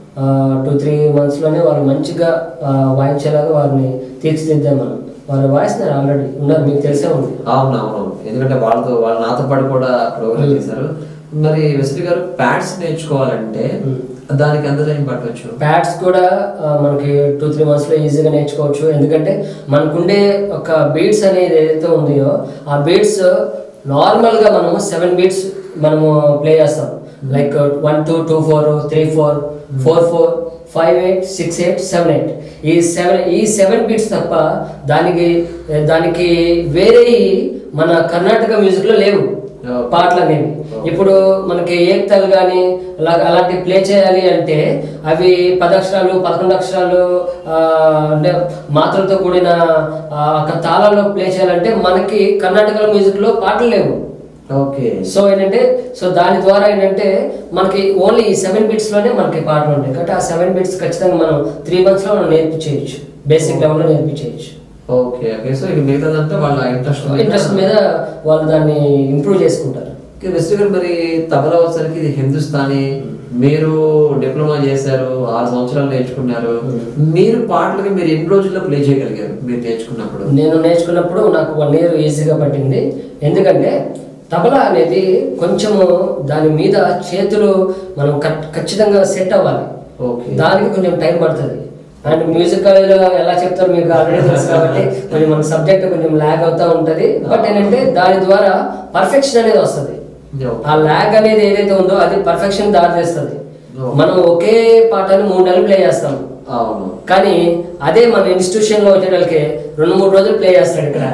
టూ త్రీ మంత్స్లోనే వాళ్ళు మంచిగా ఆ, వాయించేలాగా వారిని తీర్చిదిద్దాం మనం వారు వాయిస్తున్నారు ఆల్రెడీ ఉన్నారు మీకు తెలిసే ఉంది అవును అవును ఎందుకంటే వాళ్ళతో వాళ్ళు నాతో పాటు కూడా ప్రోగ్రామ్ చేశారు మరి వెస్లీ గారు ప్యాడ్స్ నేర్చుకోవాలంటే దానికి ఎంత టైం పట్టవచ్చు ప్యాడ్స్ కూడా ఆ, మనకి టూ త్రీ మంత్స్లో ఈజీగా నేర్చుకోవచ్చు ఎందుకంటే మనకుండే ఒక బీట్స్ అనేది ఏదైతే ఉందో ఆ బీట్స్ నార్మల్గా మనము సెవెన్ బీట్స్ మనము ప్లే చేస్తాం like one two two four three four four four five eight six eight seven eight ఈ సెవెన్ ఈ సెవెన్ బీట్స్ తప్ప దానికి దానికి వేరే మన కర్ణాటక మ్యూజిక్లో లేవు Okay. పాటలు అనేవి ఇప్పుడు మనకి ఏక్తలు కానీ అలా అలాంటి ప్లే చేయాలి అంటే అవి పదక్షరాలు పదకొండు అక్షరాలు ఆ, అంటే మాత్రలతో కూడిన ఆ, ఒక తాళాల్లో ప్లే చేయాలంటే మనకి కర్ణాటక మ్యూజిక్లో పాటలు లేవు ఓకే సో ఏంటంటే సో దాని ద్వారా ఏంటంటే మనకి ఓన్లీ ఈ సెవెన్ లోనే మనకి పాటలు ఉంటాయి కాబట్టి ఆ సెవెన్ బిట్స్ ఖచ్చితంగా మనం త్రీ మంత్స్లో మనం నేర్పించేయచ్చు బేసిక్ లెవెల్లో నేర్పించేయచ్చు ఓకే ఓకే సో ఇక మిగతాదంతా వాళ్ళ ఇంట్రెస్ట్ ఇంట్రెస్ట్ మీద వాళ్ళు దాన్ని ఇంప్రూవ్ చేసుకుంటారు వెస్ట్ గారు మరి తబలా వచ్చరికి ఇది హిందుస్థానీ మీరు డిప్లొమా చేశారు ఆరు సంవత్సరాలు నేర్చుకున్నారు మీరు పాటలకి మీరు ఎన్ని రోజుల్లో ప్లే చేయగలిగారు మీరు నేర్చుకున్నప్పుడు నేను నేర్చుకున్నప్పుడు నాకు వన్ ఇయర్ ఈజీగా పట్టింది ఎందుకంటే తబలా అనేది కొంచెము దాని మీద చేతులు మనం ఖ- ఖచ్చితంగా సెట్ అవ్వాలి ఓకే దానికి కొంచెం టైం పడుతుంది అండ్ మ్యూజికల్ ఎలా చెప్తారు మీకు ఆల్రెడీ తెలుసు కాబట్టి కొంచెం మన సబ్జెక్ట్ కొంచెం ల్యాగ్ అవుతూ ఉంటుంది బట్ ఏంటంటే దాని ద్వారా పర్ఫెక్షన్ అనేది వస్తుంది ఆ ల్యాగ్ అనేది ఏదైతే ఉందో అది పర్ఫెక్షన్ దారి చేస్తుంది మనం ఒకే పాటని మూడు నెలలు ప్లే చేస్తాం అవును కానీ అదే మన ఇన్స్టిట్యూషన్ లో వచ్చేటోళ్ళకి రెండు మూడు రోజులు ప్లే చేస్తాడు ఇక్కడ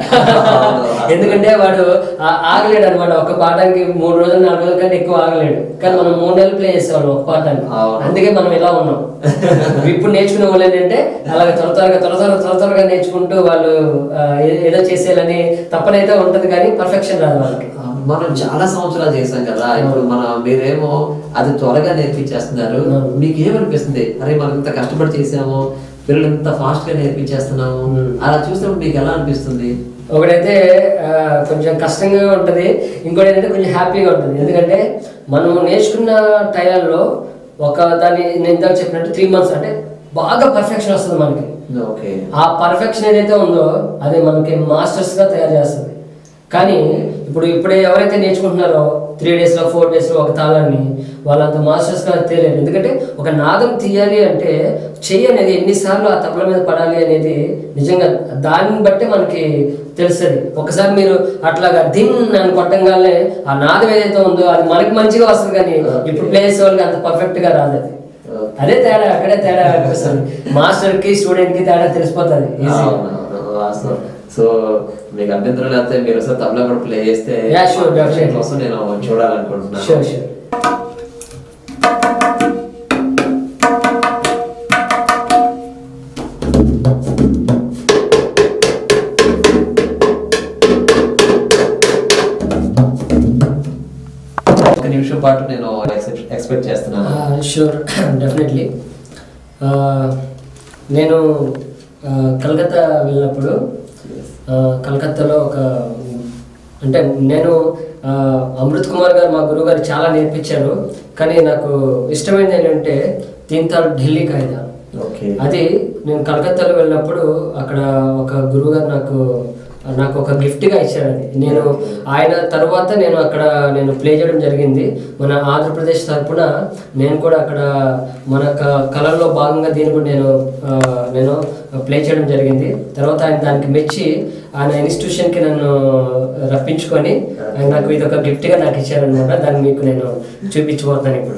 ఎందుకంటే వాడు ఆ- ఆగలేడు అనమాట ఒక పాఠానికి మూడు రోజులు నాలుగు రోజుల కంటే ఎక్కువ ఆగలేడు కానీ మనం మూడు నెలలు ప్లే చేసేవాళ్ళం ఒక పాఠాన్ని అవును. అందుకే మనం ఇలా ఉన్నాం ఇప్పుడు నేర్చుకునే వాళ్ళు ఏంటంటే అలాగే త్వర త్వరగా త్వర త్వర త్వర త్వరగా నేర్చుకుంటూ వాళ్ళు ఆ, ఏ- ఏదో చేసేయాలని తప్పనైతే ఉంటది కానీ పర్ఫెక్షన్ రాదు వాళ్ళకి మనం చాలా సంవత్సరాలు చేసాం కదా ఇప్పుడు మన మీరేమో అది త్వరగా నేర్పించేస్తున్నారు అవును. మీకు ఏమనిపిస్తుంది అరే మనం ఇంత కష్టపడి చేసాము పిల్లలు ఇంత ఫాస్ట్ గా నేర్పించేస్తున్నాము Hmm. అలా చూసినప్పుడు మీకు ఎలా అనిపిస్తుంది ఒకటైతే ఆ, కొంచెం కష్టంగా ఉంటుంది ఇంకోటి ఏంటంటే కొంచెం హ్యాపీగా ఉంటుంది ఎందుకంటే మనం నేర్చుకున్న టైంలో ఒక దాన్ని నేను ఇందాక చెప్పినట్టు త్రీ మంత్స్ అంటే బాగా పర్ఫెక్షన్ వస్తుంది మనకి ఓకే ఆ పర్ఫెక్షన్ ఏదైతే ఉందో అది మనకి మాస్టర్స్గా తయారు చేస్తుంది కానీ ఇప్పుడు ఇప్పుడు ఎవరైతే నేర్చుకుంటున్నారో త్రీ డేస్లో ఫోర్ డేస్లో ఒక తాళాన్ని వాళ్ళంత మాస్టర్స్గా తెలియదు ఎందుకంటే ఒక నాదం తీయాలి అంటే చెయ్యి అనేది ఎన్నిసార్లు ఆ తబల మీద పడాలి అనేది నిజంగా దాన్ని బట్టే మనకి తెలుస్తుంది ఒకసారి మీరు అట్లాగా దిన్ అని కొట్టంగానే ఆ నాదం ఏదైతే ఉందో అది మనకి మంచిగా వస్తుంది కానీ ఇప్పుడు ప్లే చేసే వాళ్ళకి అంత పర్ఫెక్ట్గా రాదు అది అదే తేడా అక్కడే తేడా అనిపిస్తుంది మాస్టర్ కి స్టూడెంట్ కి తేడా తెలిసిపోతుంది ఈజీ వాస్తవం సో మీకు అభ్యంతరం లేకపోతే మీరు ఒకసారి తబలా కూడా ప్లే చేస్తే Yeah, sure, definitely. కోసం నేను చూడాలనుకుంటున్నాను షూర్ షూర్ ఒక నిమిషం పాటు నేను ఎక్స్పెక్ట్ చేస్తున్నాను షూర్ డెఫినెట్లీ నేను ఆ, కలకత్తా వెళ్ళినప్పుడు ఆ, కలకత్తాలో ఒక అంటే నేను ఆ, అమృత్ కుమార్ గారు మా గురువు గారు చాలా నేర్పించారు కానీ నాకు ఇష్టమైనది ఏంటంటే దీంతో ఢిల్లీ కాయిదా ఓకే అది నేను కలకత్తాలో వెళ్ళినప్పుడు అక్కడ ఒక గురువు గారు నాకు నాకు ఒక గిఫ్ట్గా ఇచ్చారు అది నేను ఆయన తర్వాత నేను అక్కడ నేను ప్లే చేయడం జరిగింది మన ఆంధ్రప్రదేశ్ తరపున నేను కూడా అక్కడ మన క- కళల్లో భాగంగా దీన్ని కూడా నేను ఆ, నేను ప్లే చేయడం జరిగింది తర్వాత ఆయన దానికి మెచ్చి ఆయన ఇన్స్టిట్యూషన్కి నన్ను రప్పించుకొని ఆయన నాకు ఇది ఒక గిఫ్ట్గా నాకు ఇచ్చారనమాట దాన్ని మీకు నేను చూపించబోతున్నాను ఇప్పుడు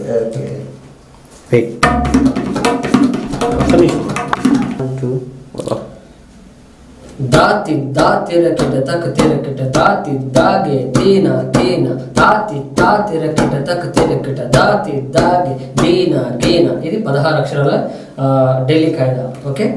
దాతి దాతి రకిట తక్ తిరకిట దాతి దాగే దీన గీన దాతి దాతి రకిట తక్ తిరకిట దాతి దాగే దీన గీన ఇది పదహారు అక్షరాల ఆ, ఢిల్లీ కాయిదా ఓకే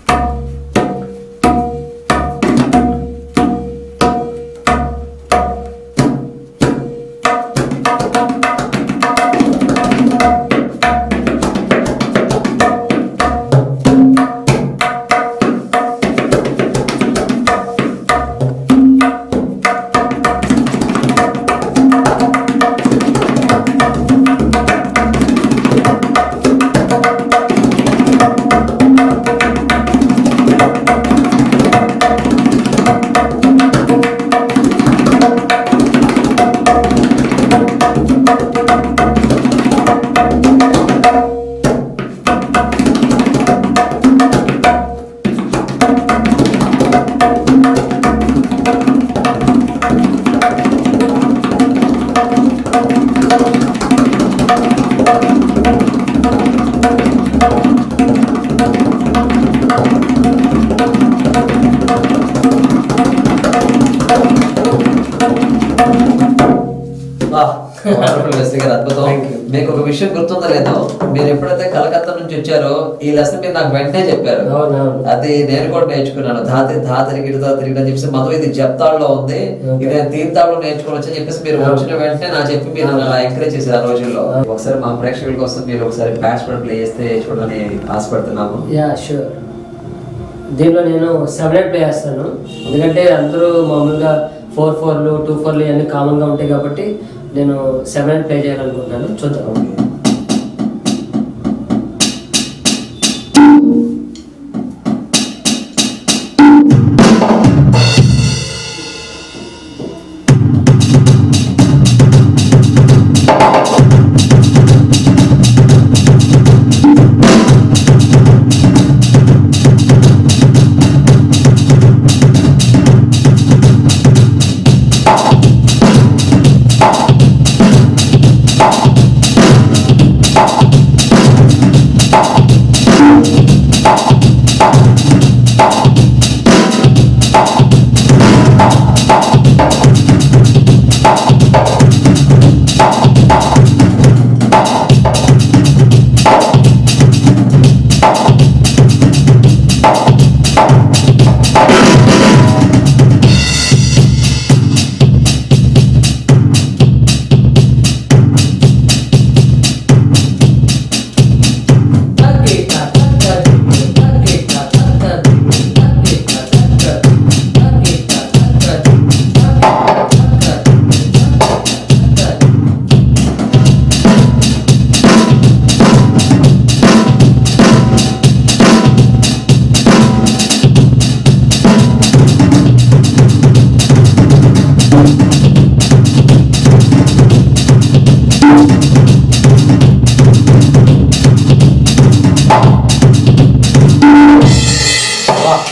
వండర్ఫుల్ మెస్సీ గారు అద్భుతం Thank you. మీకు ఒక విషయం గుర్తుందో లేదో మీరు ఎప్పుడైతే కలకత్తా నుంచి వచ్చారో ఈ లెసన్ మీరు నాకు వెంటనే చెప్పారు అవునవును. అది నేను కూడా నేర్చుకున్నాను ధాతి ధాతిరి గిరిదా తిరిగి అని చెప్పేసి మొత్తం ఇది జప్తాళ్ళలో ఉంది Okay. ఇది నేను తీర్థాళ్ళు నేర్చుకోవచ్చు అని చెప్పేసి మీరు అవును. వచ్చిన వెంటనే నా చెప్పి మీరు నన్ను అలా ఎంకరేజ్ చేశారు ఆ రోజుల్లో ఒకసారి మా ప్రేక్షకుల కోసం మీరు ఒకసారి బ్యాట్స్ పడి ప్లే చేస్తే చూడాలని ఆశపడుతున్నాము యా షూర్ దీనిలో నేను సెవెన్ ఎయిట్ ప్లే చేస్తాను ఎందుకంటే అందరూ మామూలుగా ఫోర్ ఫోర్లు టూ ఫోర్లు ఇవన్నీ కామన్గా ఉంటాయి కాబట్టి నేను సెవెన్ ఎయిట్ ప్లే చేయాలనుకుంటున్నాను చూద్దాం Thank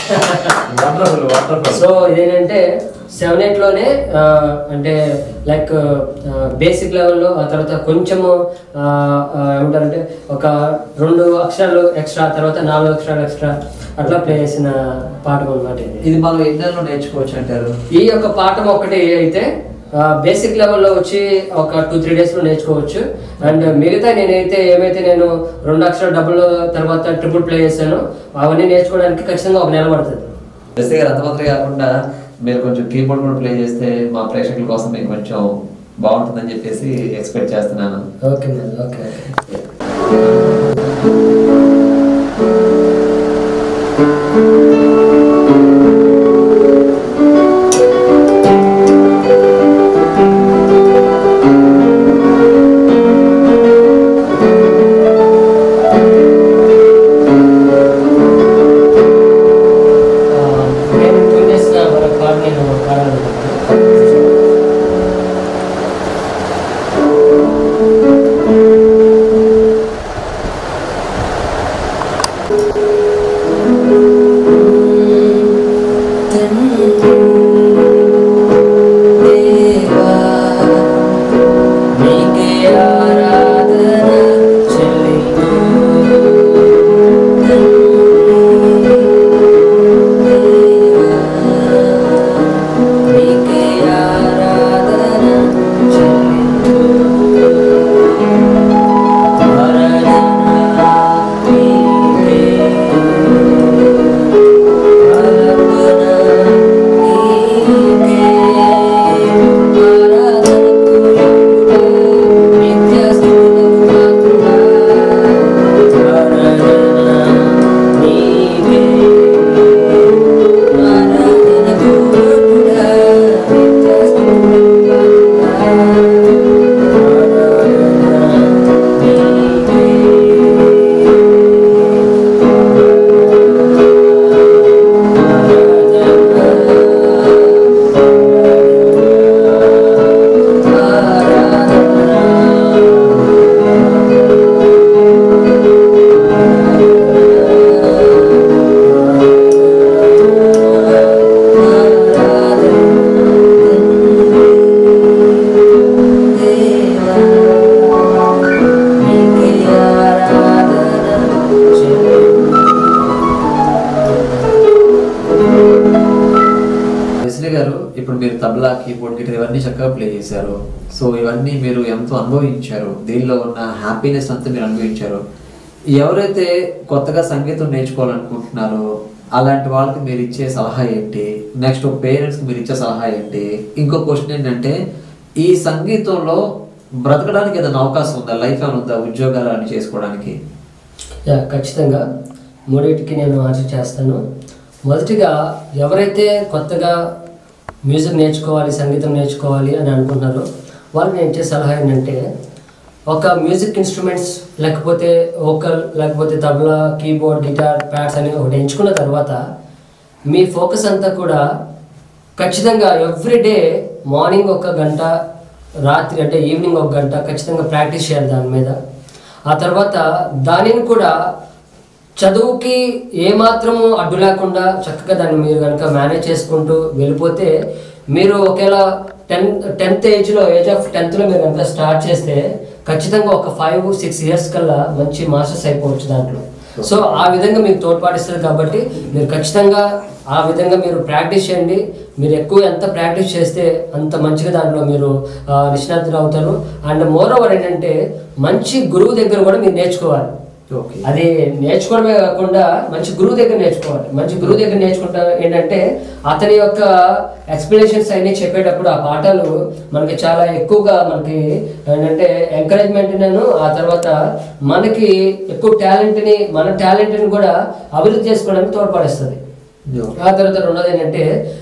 వండర్ఫుల్ వండర్ఫుల్ సో ఇదేంటంటే సెవెన్ ఎయిట్లోనే అంటే లైక్ బేసిక్ లెవెల్లో ఆ తర్వాత కొంచెము ఆ, ఆ, ఏమంటారంటే ఒక రెండు అక్షరాలు ఎక్స్ట్రా తర్వాత నాలుగు అక్షరాలు ఎక్స్ట్రా అట్లా ప్లే చేసిన పాఠం అనమాట ఇది ఇది మనం ఎన్నెల్లో నేర్చుకోవచ్చు అంటారు ఈ యొక్క పాఠం ఒకటి అయితే బేసిక్ లెవెల్లో వచ్చి ఒక టూ త్రీ డేస్లో నేర్చుకోవచ్చు అండ్ మిగతా నేనైతే ఏమైతే నేను రెండు అక్షరాలు డబుల్ తర్వాత ట్రిపుల్ ప్లే చేశానో అవన్నీ నేర్చుకోవడానికి ఖచ్చితంగా ఒక నెల పడుతుంది ఎస్ఏ గారు అంతమాత్రమే కాకుండా మీరు కొంచెం కీబోర్డ్ కూడా ప్లే చేస్తే మా ప్రేక్షకుల కోసం మీకు కొంచెం బాగుంటుందని చెప్పేసి ఎక్స్పెక్ట్ చేస్తున్నాను ఓకే మేడం ఓకే ఓకే ఆ, నేను ట్యూన్ చేసిన మన పాట నేను పాడాలనుకుంటున్నాను వెస్లీ గారు ఇప్పుడు మీరు తబలా కీబోర్డ్ గిటార్ ఇవన్నీ చక్కగా ప్లే చేశారు సో ఇవన్నీ మీరు ఎంతో అనుభవించారు దీనిలో ఉన్న హ్యాపీనెస్ అంతా మీరు అనుభవించారు ఎవరైతే కొత్తగా సంగీతం నేర్చుకోవాలనుకుంటున్నారో అలాంటి వాళ్ళకి మీరు ఇచ్చే సలహా ఏంటి నెక్స్ట్ పేరెంట్స్కి మీరు ఇచ్చే సలహా ఏంటి ఇంకో క్వశ్చన్ ఏంటంటే ఈ సంగీతంలో బ్రతకడానికి ఏదైనా అవకాశం ఉందా లైఫ్ ఏమైనా ఉందా ఉద్యోగాలు అని చేసుకోవడానికి యా ఖచ్చితంగా మూడింటికి నేను ఆన్సర్ చేస్తాను మొదటిగా ఎవరైతే కొత్తగా మ్యూజిక్ నేర్చుకోవాలి సంగీతం నేర్చుకోవాలి అని అనుకుంటున్నారో వాళ్ళకి నేను ఇచ్చే సలహా ఏంటంటే ఒక మ్యూజిక్ ఇన్స్ట్రుమెంట్స్ లేకపోతే ఓకల్ లేకపోతే తబలా కీబోర్డ్ గిటార్ ప్యాడ్స్ అని ఒకటి ఎంచుకున్న తర్వాత మీ ఫోకస్ అంతా కూడా ఖచ్చితంగా ఎవ్రీడే మార్నింగ్ ఒక గంట రాత్రి అంటే ఈవినింగ్ ఒక గంట ఖచ్చితంగా ప్రాక్టీస్ చేయాలి దాని మీద ఆ తర్వాత దానిని కూడా చదువుకి ఏమాత్రము అడ్డు లేకుండా చక్కగా దాన్ని మీరు కనుక మేనేజ్ చేసుకుంటూ వెళ్ళిపోతే మీరు ఒకేలా టెన్త్ టెన్త్ ఏజ్లో ఏజ్ ఆఫ్ టెన్త్లో మీరు కనుక స్టార్ట్ చేస్తే ఖచ్చితంగా ఒక ఫైవ్ సిక్స్ ఇయర్స్ కల్లా మంచి మాస్టర్స్ అయిపోవచ్చు దాంట్లో సో ఆ విధంగా మీకు తోడ్పాటిస్తుంది కాబట్టి మీరు ఖచ్చితంగా ఆ విధంగా మీరు ప్రాక్టీస్ చేయండి మీరు ఎక్కువ ఎంత ప్రాక్టీస్ చేస్తే అంత మంచిగా దాంట్లో మీరు ఆ, నిష్ణాతులు అవుతారు అండ్ మోర్ ఓవర్ ఏంటంటే మంచి గురువు దగ్గర కూడా మీరు నేర్చుకోవాలి ఓకే అది నేర్చుకోవడమే కాకుండా మంచి గురువు దగ్గర నేర్చుకోవాలి మంచి గురువు దగ్గర నేర్చుకుంటా ఏంటంటే అతని యొక్క ఎక్స్ప్లెనేషన్స్ అన్ని చెప్పేటప్పుడు ఆ పాఠాలు మనకి చాలా ఎక్కువగా మనకి ఏంటంటే ఎంకరేజ్మెంట్ నేను ఆ తర్వాత మనకి ఎక్కువ టాలెంట్ని మన టాలెంట్ని కూడా అభివృద్ధి చేసుకోవడానికి తోడ్పడిస్తుంది ఆ తర్వాత రెండోది ఏంటంటే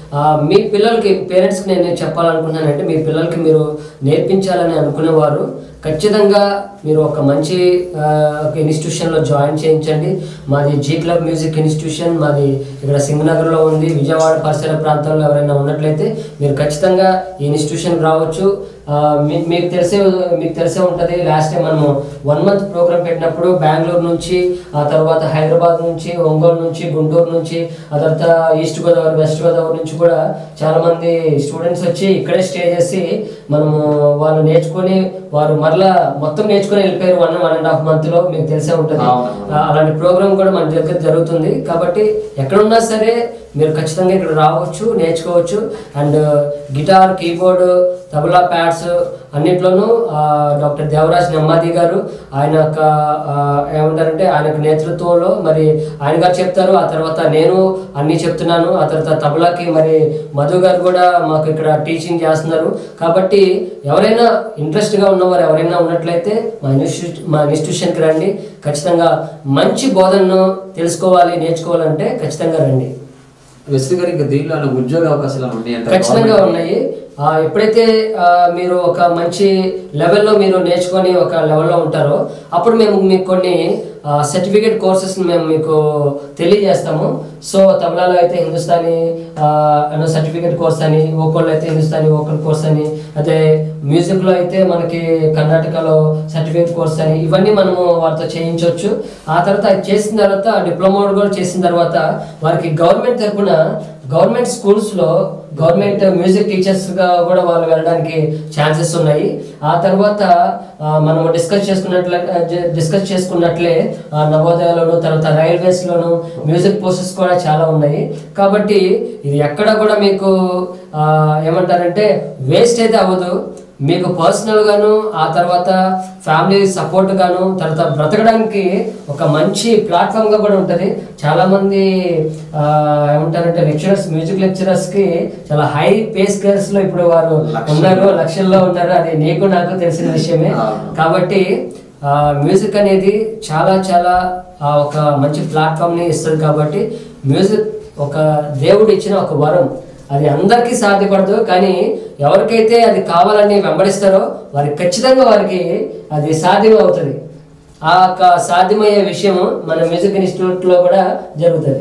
ఆ, మీ పిల్లలకి పేరెంట్స్కి నేను చెప్పాలనుకుంటున్నానంటే మీ పిల్లలకి మీరు నేర్పించాలని అనుకునేవారు ఖచ్చితంగా మీరు ఒక మంచి ఆ, ఒక ఇన్స్టిట్యూషన్లో జాయిన్ చేయించండి మాది జీ క్లబ్ మ్యూజిక్ ఇన్స్టిట్యూషన్ మాది ఇక్కడ సింగనగర్లో ఉంది విజయవాడ పరిసర ప్రాంతాల్లో ఎవరైనా ఉన్నట్లయితే మీరు ఖచ్చితంగా ఈ ఇన్స్టిట్యూషన్కి రావచ్చు ఆ, మీ- మీకు తెలిసే మీకు తెలిసే ఉంటుంది లాస్ట్ టైం మనము వన్ మంత్ ప్రోగ్రామ్ పెట్టినప్పుడు బెంగళూరు నుంచి ఆ తర్వాత హైదరాబాద్ నుంచి ఒంగోలు నుంచి గుంటూరు నుంచి ఆ తర్వాత ఈస్ట్ గోదావరి వెస్ట్ గోదావరి నుంచి కూడా చాలా మంది స్టూడెంట్స్ వచ్చి ఇక్కడే స్టే చేసి మనము వాళ్ళు నేర్చుకొని వారు మరలా మొత్తం నేర్చుకొని వెళ్ళిపోయారు one one and half month లో మీకు తెలిసే ఉంటుంది అవును. ఆ, అలాంటి ప్రోగ్రామ్ కూడా మన దగ్గర జరుగుతుంది కాబట్టి ఎక్కడున్నా సరే మీరు ఖచ్చితంగా ఇక్కడ రావచ్చు నేర్చుకోవచ్చు and guitar keyboard tabla pads అన్నిట్లోనూ ఆ, డాక్టర్ దేవరాజ్ నెమ్మది గారు ఆయన యొక్క ఆ, ఏమంటారంటే ఆయన యొక్క నేతృత్వంలో మరి ఆయన గారు చెప్తారు ఆ తర్వాత నేను అన్నీ చెప్తున్నాను ఆ తర్వాత తబలాకి మరి మధు గారు కూడా మాకు ఇక్కడ టీచింగ్ చేస్తున్నారు కాబట్టి ఎవరైనా ఇంట్రెస్ట్గా ఉన్నవారు ఎవరైనా ఉన్నట్లయితే మా ఇన్స్టిట్యూట్ మా ఇన్స్టిట్యూషన్కి రండి ఖచ్చితంగా మంచి బోధనను తెలుసుకోవాలి నేర్చుకోవాలంటే ఖచ్చితంగా రండి వెస్లీ గారు ఇంకా దీనిలో ఏమైనా ఉద్యోగ అవకాశాలు ఉన్నాయి ఖచ్చితంగా ఉన్నాయి ఆ, ఎప్పుడైతే ఆ, మీరు ఒక మంచి లెవెల్లో మీరు నేర్చుకొని ఒక లెవెల్లో ఉంటారో అప్పుడు మేము మీకు కొన్ని సర్టిఫికేట్ కోర్సెస్ మేము మీకు తెలియజేస్తాము సో తమిళలో అయితే హిందుస్థానీ సర్టిఫికేట్ కోర్స్ అని ఓకోల్లో అయితే హిందుస్థానీ ఓకల్ కోర్స్ అని అదే మ్యూజిక్లో అయితే మనకి కర్ణాటకలో సర్టిఫికేట్ కోర్స్ అని ఇవన్నీ మనము వారితో చేయించవచ్చు ఆ తర్వాత అది చేసిన తర్వాత డిప్లొమా కూడా చేసిన తర్వాత వారికి గవర్నమెంట్ తరపున గవర్నమెంట్ స్కూల్స్లో గవర్నమెంట్ మ్యూజిక్ టీచర్స్గా కూడా వాళ్ళు వెళ్ళడానికి ఛాన్సెస్ ఉన్నాయి ఆ తర్వాత ఆ, మనం డిస్కస్ చేసుకున్నట్లే డిస్కస్ చేసుకున్నట్లే ఆ, నవోదయాలోను తర్వాత రైల్వేస్లోను మ్యూజిక్ పోస్టెస్ కూడా చాలా ఉన్నాయి కాబట్టి ఇది ఎక్కడ కూడా మీకు ఆ, ఏమంటారంటే వేస్ట్ అయితే అవ్వదు మీకు పర్సనల్ గాను ఆ తర్వాత ఫ్యామిలీ సపోర్ట్ గాను తర్వాత బ్రతకడానికి ఒక మంచి ప్లాట్ఫామ్ గా కూడా ఉంటుంది చాలా మంది ఆ, ఏమంటారంటే లెక్చరర్స్ మ్యూజిక్ లెక్చరర్స్ కి చాలా హై పే స్కేల్స్ లో ఇప్పుడు వారు లక్షల్లో. ఉన్నారు లక్షల్లో ఉన్నారు అది నీకు నాకు తెలిసిన విషయమే అవును. కాబట్టి ఆ, మ్యూజిక్ అనేది చాలా చాలా ఆ, ఒక మంచి ప్లాట్ఫామ్ ని ఇస్తుంది కాబట్టి మ్యూజిక్ ఒక దేవుడు ఇచ్చిన ఒక వరం అది అందరికీ సాధ్యపడదు కానీ ఎవరికైతే అది కావాలని వెంబడిస్తారో వారికి ఖచ్చితంగా వారికి అది సాధ్యం అవుతుంది ఆ యొక్క సాధ్యమయ్యే విషయం మన మ్యూజిక్ ఇన్స్టిట్యూట్ లో కూడా జరుగుతుంది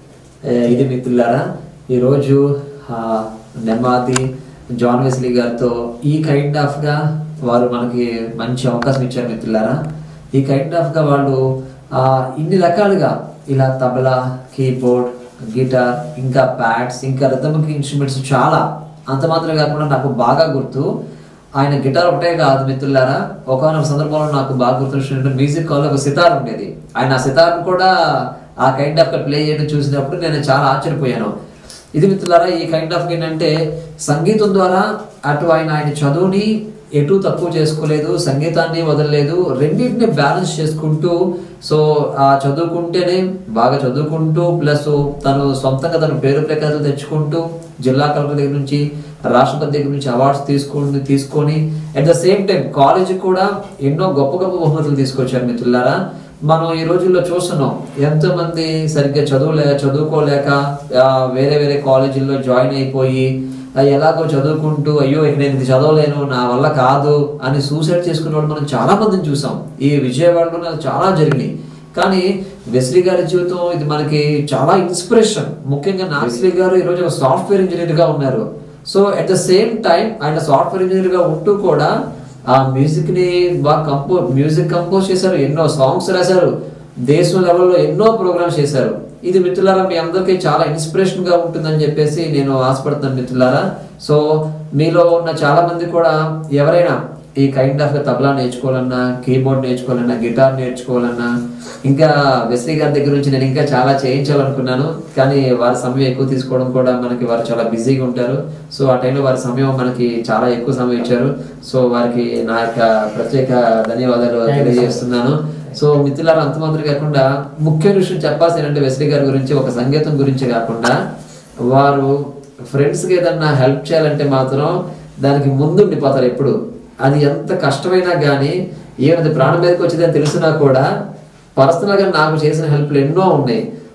ఏ, ఇది మిత్రులారా ఈరోజు ఆ, నెమ్మాది జాన్ వెస్లీ గారితో ఈ కైండ్ ఆఫ్గా వారు మనకి మంచి అవకాశం ఇచ్చారు మిత్రులారా ఈ కైండ్ ఆఫ్గా వాళ్ళు ఆ, ఇన్ని రకాలుగా ఇలా తబలా కీబోర్డ్ గిటార్ ఇంకా ప్యాడ్స్ ఇంకా రిథమిక్ ఇన్స్ట్రుమెంట్స్ చాలా అంత మాత్రం కాకుండా నాకు బాగా గుర్తు ఆయన గిటార్ ఒకటే కాదు మిత్రులారా ఒకనొక సందర్భంలో నాకు బాగా గుర్తు మ్యూజిక్ కాల్లో ఒక సితార్ ఉండేది ఆయన ఆ సితార్ కూడా ఆ కైండ్ ఆఫ్ ప్లే చేయడం చూసినప్పుడు నేను చాలా ఆశ్చర్యపోయాను ఇది మిత్రులారా ఈ కైండ్ ఆఫ్ ఏంటంటే సంగీతం ద్వారా అటు ఆయన ఆయన చదువుని ఎటు తక్కువ చేసుకోలేదు సంగీతాన్ని వదలలేదు రెండింటిని బ్యాలెన్స్ చేసుకుంటూ సో ఆ చదువుకుంటేనే బాగా చదువుకుంటూ ప్లస్ తను సొంతంగా తన పేరు ప్రఖ్యాతులు తెచ్చుకుంటూ జిల్లా కలెక్టర్ దగ్గర నుంచి రాష్ట్రపతి దగ్గర నుంచి అవార్డ్స్ తీసుకుని తీసుకొని at the same time college కూడా ఎన్నో గొప్ప గొప్ప బహుమతులు తీసుకొచ్చారు మిత్రులారా మనం ఈ రోజుల్లో చూస్తున్నాం ఎంతో మంది సరిగ్గా చదువులే చదువుకోలేక ఆ, వేరే వేరే కాలేజీల్లో జాయిన్ అయిపోయి ఆ, ఎలాగో చదువుకుంటూ అయ్యో ఇక నేను ఇది చదవలేను నా వల్ల కాదు అని సూసైడ్ చేసుకునే వాళ్ళు మనం చాలా మందిని చూసాం ఈ విజయవాడలో నాకు చాలా జరిగినాయి కానీ వెస్లీ గారి జీవితం ఇది మనకి చాలా ఇన్స్పిరేషన్ ముఖ్యంగా నా వెస్లీ గారు ఈరోజు ఒక సాఫ్ట్వేర్ ఇంజనీర్ గా ఉన్నారు so at the same time ఆయన సాఫ్ట్వేర్ ఇంజనీర్ గా ఉంటూ కూడా ఆ మ్యూజిక్ ని బాగా కంపో మ్యూజిక్ కంపోజ్ చేశారు ఎన్నో సాంగ్స్ రాశారు దేశం లెవెల్లో ఎన్నో ప్రోగ్రామ్స్ చేశారు ఇది మిత్రులారా మీ అందరికీ చాలా ఇన్స్పిరేషన్ గా ఉంటుందని చెప్పేసి నేను ఆశపడుతున్నాను మిత్రులారా సో మీలో ఉన్న చాలా మంది కూడా ఎవరైనా ఈ కైండ్ ఆఫ్ తబలా నేర్చుకోవాలన్నా కీబోర్డ్ నేర్చుకోవాలన్నా గిటార్ నేర్చుకోవాలన్నా ఇంకా వెస్లీ గారి దగ్గర నుంచి నేను ఇంకా చాలా చేయించాలనుకున్నాను కానీ వారి సమయం ఎక్కువ తీసుకోవడం కూడా మనకి వారు చాలా బిజీగా ఉంటారు సో ఆ టైంలో వారి సమయం మనకి చాలా ఎక్కువ సమయం ఇచ్చారు సో వారికి నా యొక్క ప్రత్యేక ధన్యవాదాలు Thank you, sir. తెలియజేస్తున్నాను సో మిత్రులారా అంత మాత్రం కాకుండా ముఖ్య విషయం చెప్పాల్సి ఏంటంటే వెస్లీ గారి గురించి ఒక సంగీతం గురించి కాకుండా వారు ఫ్రెండ్స్కి ఏదన్నా హెల్ప్ చేయాలంటే మాత్రం దానికి ముందుండిపోతారు ఎప్పుడు అది ఎంత కష్టమైనా కానీ ఏమైనా ప్రాణం మీదకి వచ్చిందని తెలిసినా కూడా పర్సనల్గా నాకు చేసిన హెల్ప్లు ఎన్నో ఉన్నాయి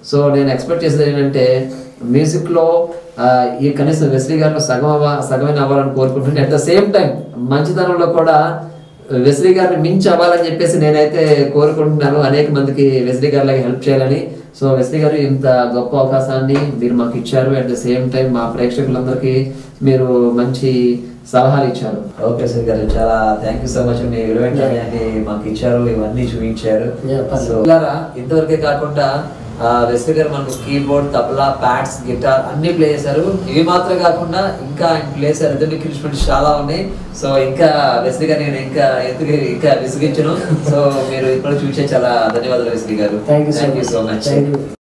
సో నేను ఎక్స్పెక్ట్ చేసేది ఏంటంటే మ్యూజిక్లో ఈ కనీసం వెస్లీ గారిలో సగం అవ్వ సగమైన అవ్వాలని కోరుకుంటున్నాను అట్ ద సేమ్ టైం మంచితనంలో కూడా వెస్లీ గారిని మించి అవ్వాలని చెప్పేసి నేనైతే కోరుకుంటున్నాను అనేక మందికి వెస్లీ గారి హెల్ప్ చేయాలని సో వెస్లీ గారు ఇంత గొప్ప అవకాశాన్ని మీరు మాకు ఇచ్చారు అట్ ద సేమ్ టైం మా ప్రేక్షకులందరికీ మీరు మంచి సలహాలు ఇచ్చారు ఓకే సార్ గారు చాలా థ్యాంక్ యూ సో మచ్ మీ విలువైన సమయాన్ని మాకు ఇచ్చారు ఇవన్నీ చూపించారు Yeah, పర్లేదు. సో పిల్లరా ఇంతవరకే కాకుండా ఆ, వెస్లీ గారు మనకు కీబోర్డ్ తబలా ప్యాడ్స్ గిటార్ అన్ని ప్లే చేశారు ఇవి మాత్రమే కాకుండా ఇంకా ఆయన ప్లే చేశారు రిథమిక్ ఇన్స్ట్రుమెంట్స్ చాలా ఉన్నాయి సో ఇంకా వెస్లీ గారు నేను ఇంకా ఎందుకు ఇంకా విసిగించను సో మీరు ఇప్పుడు చూసే చాలా ధన్యవాదాలు వెస్లీ గారు thank you thank you so much thank you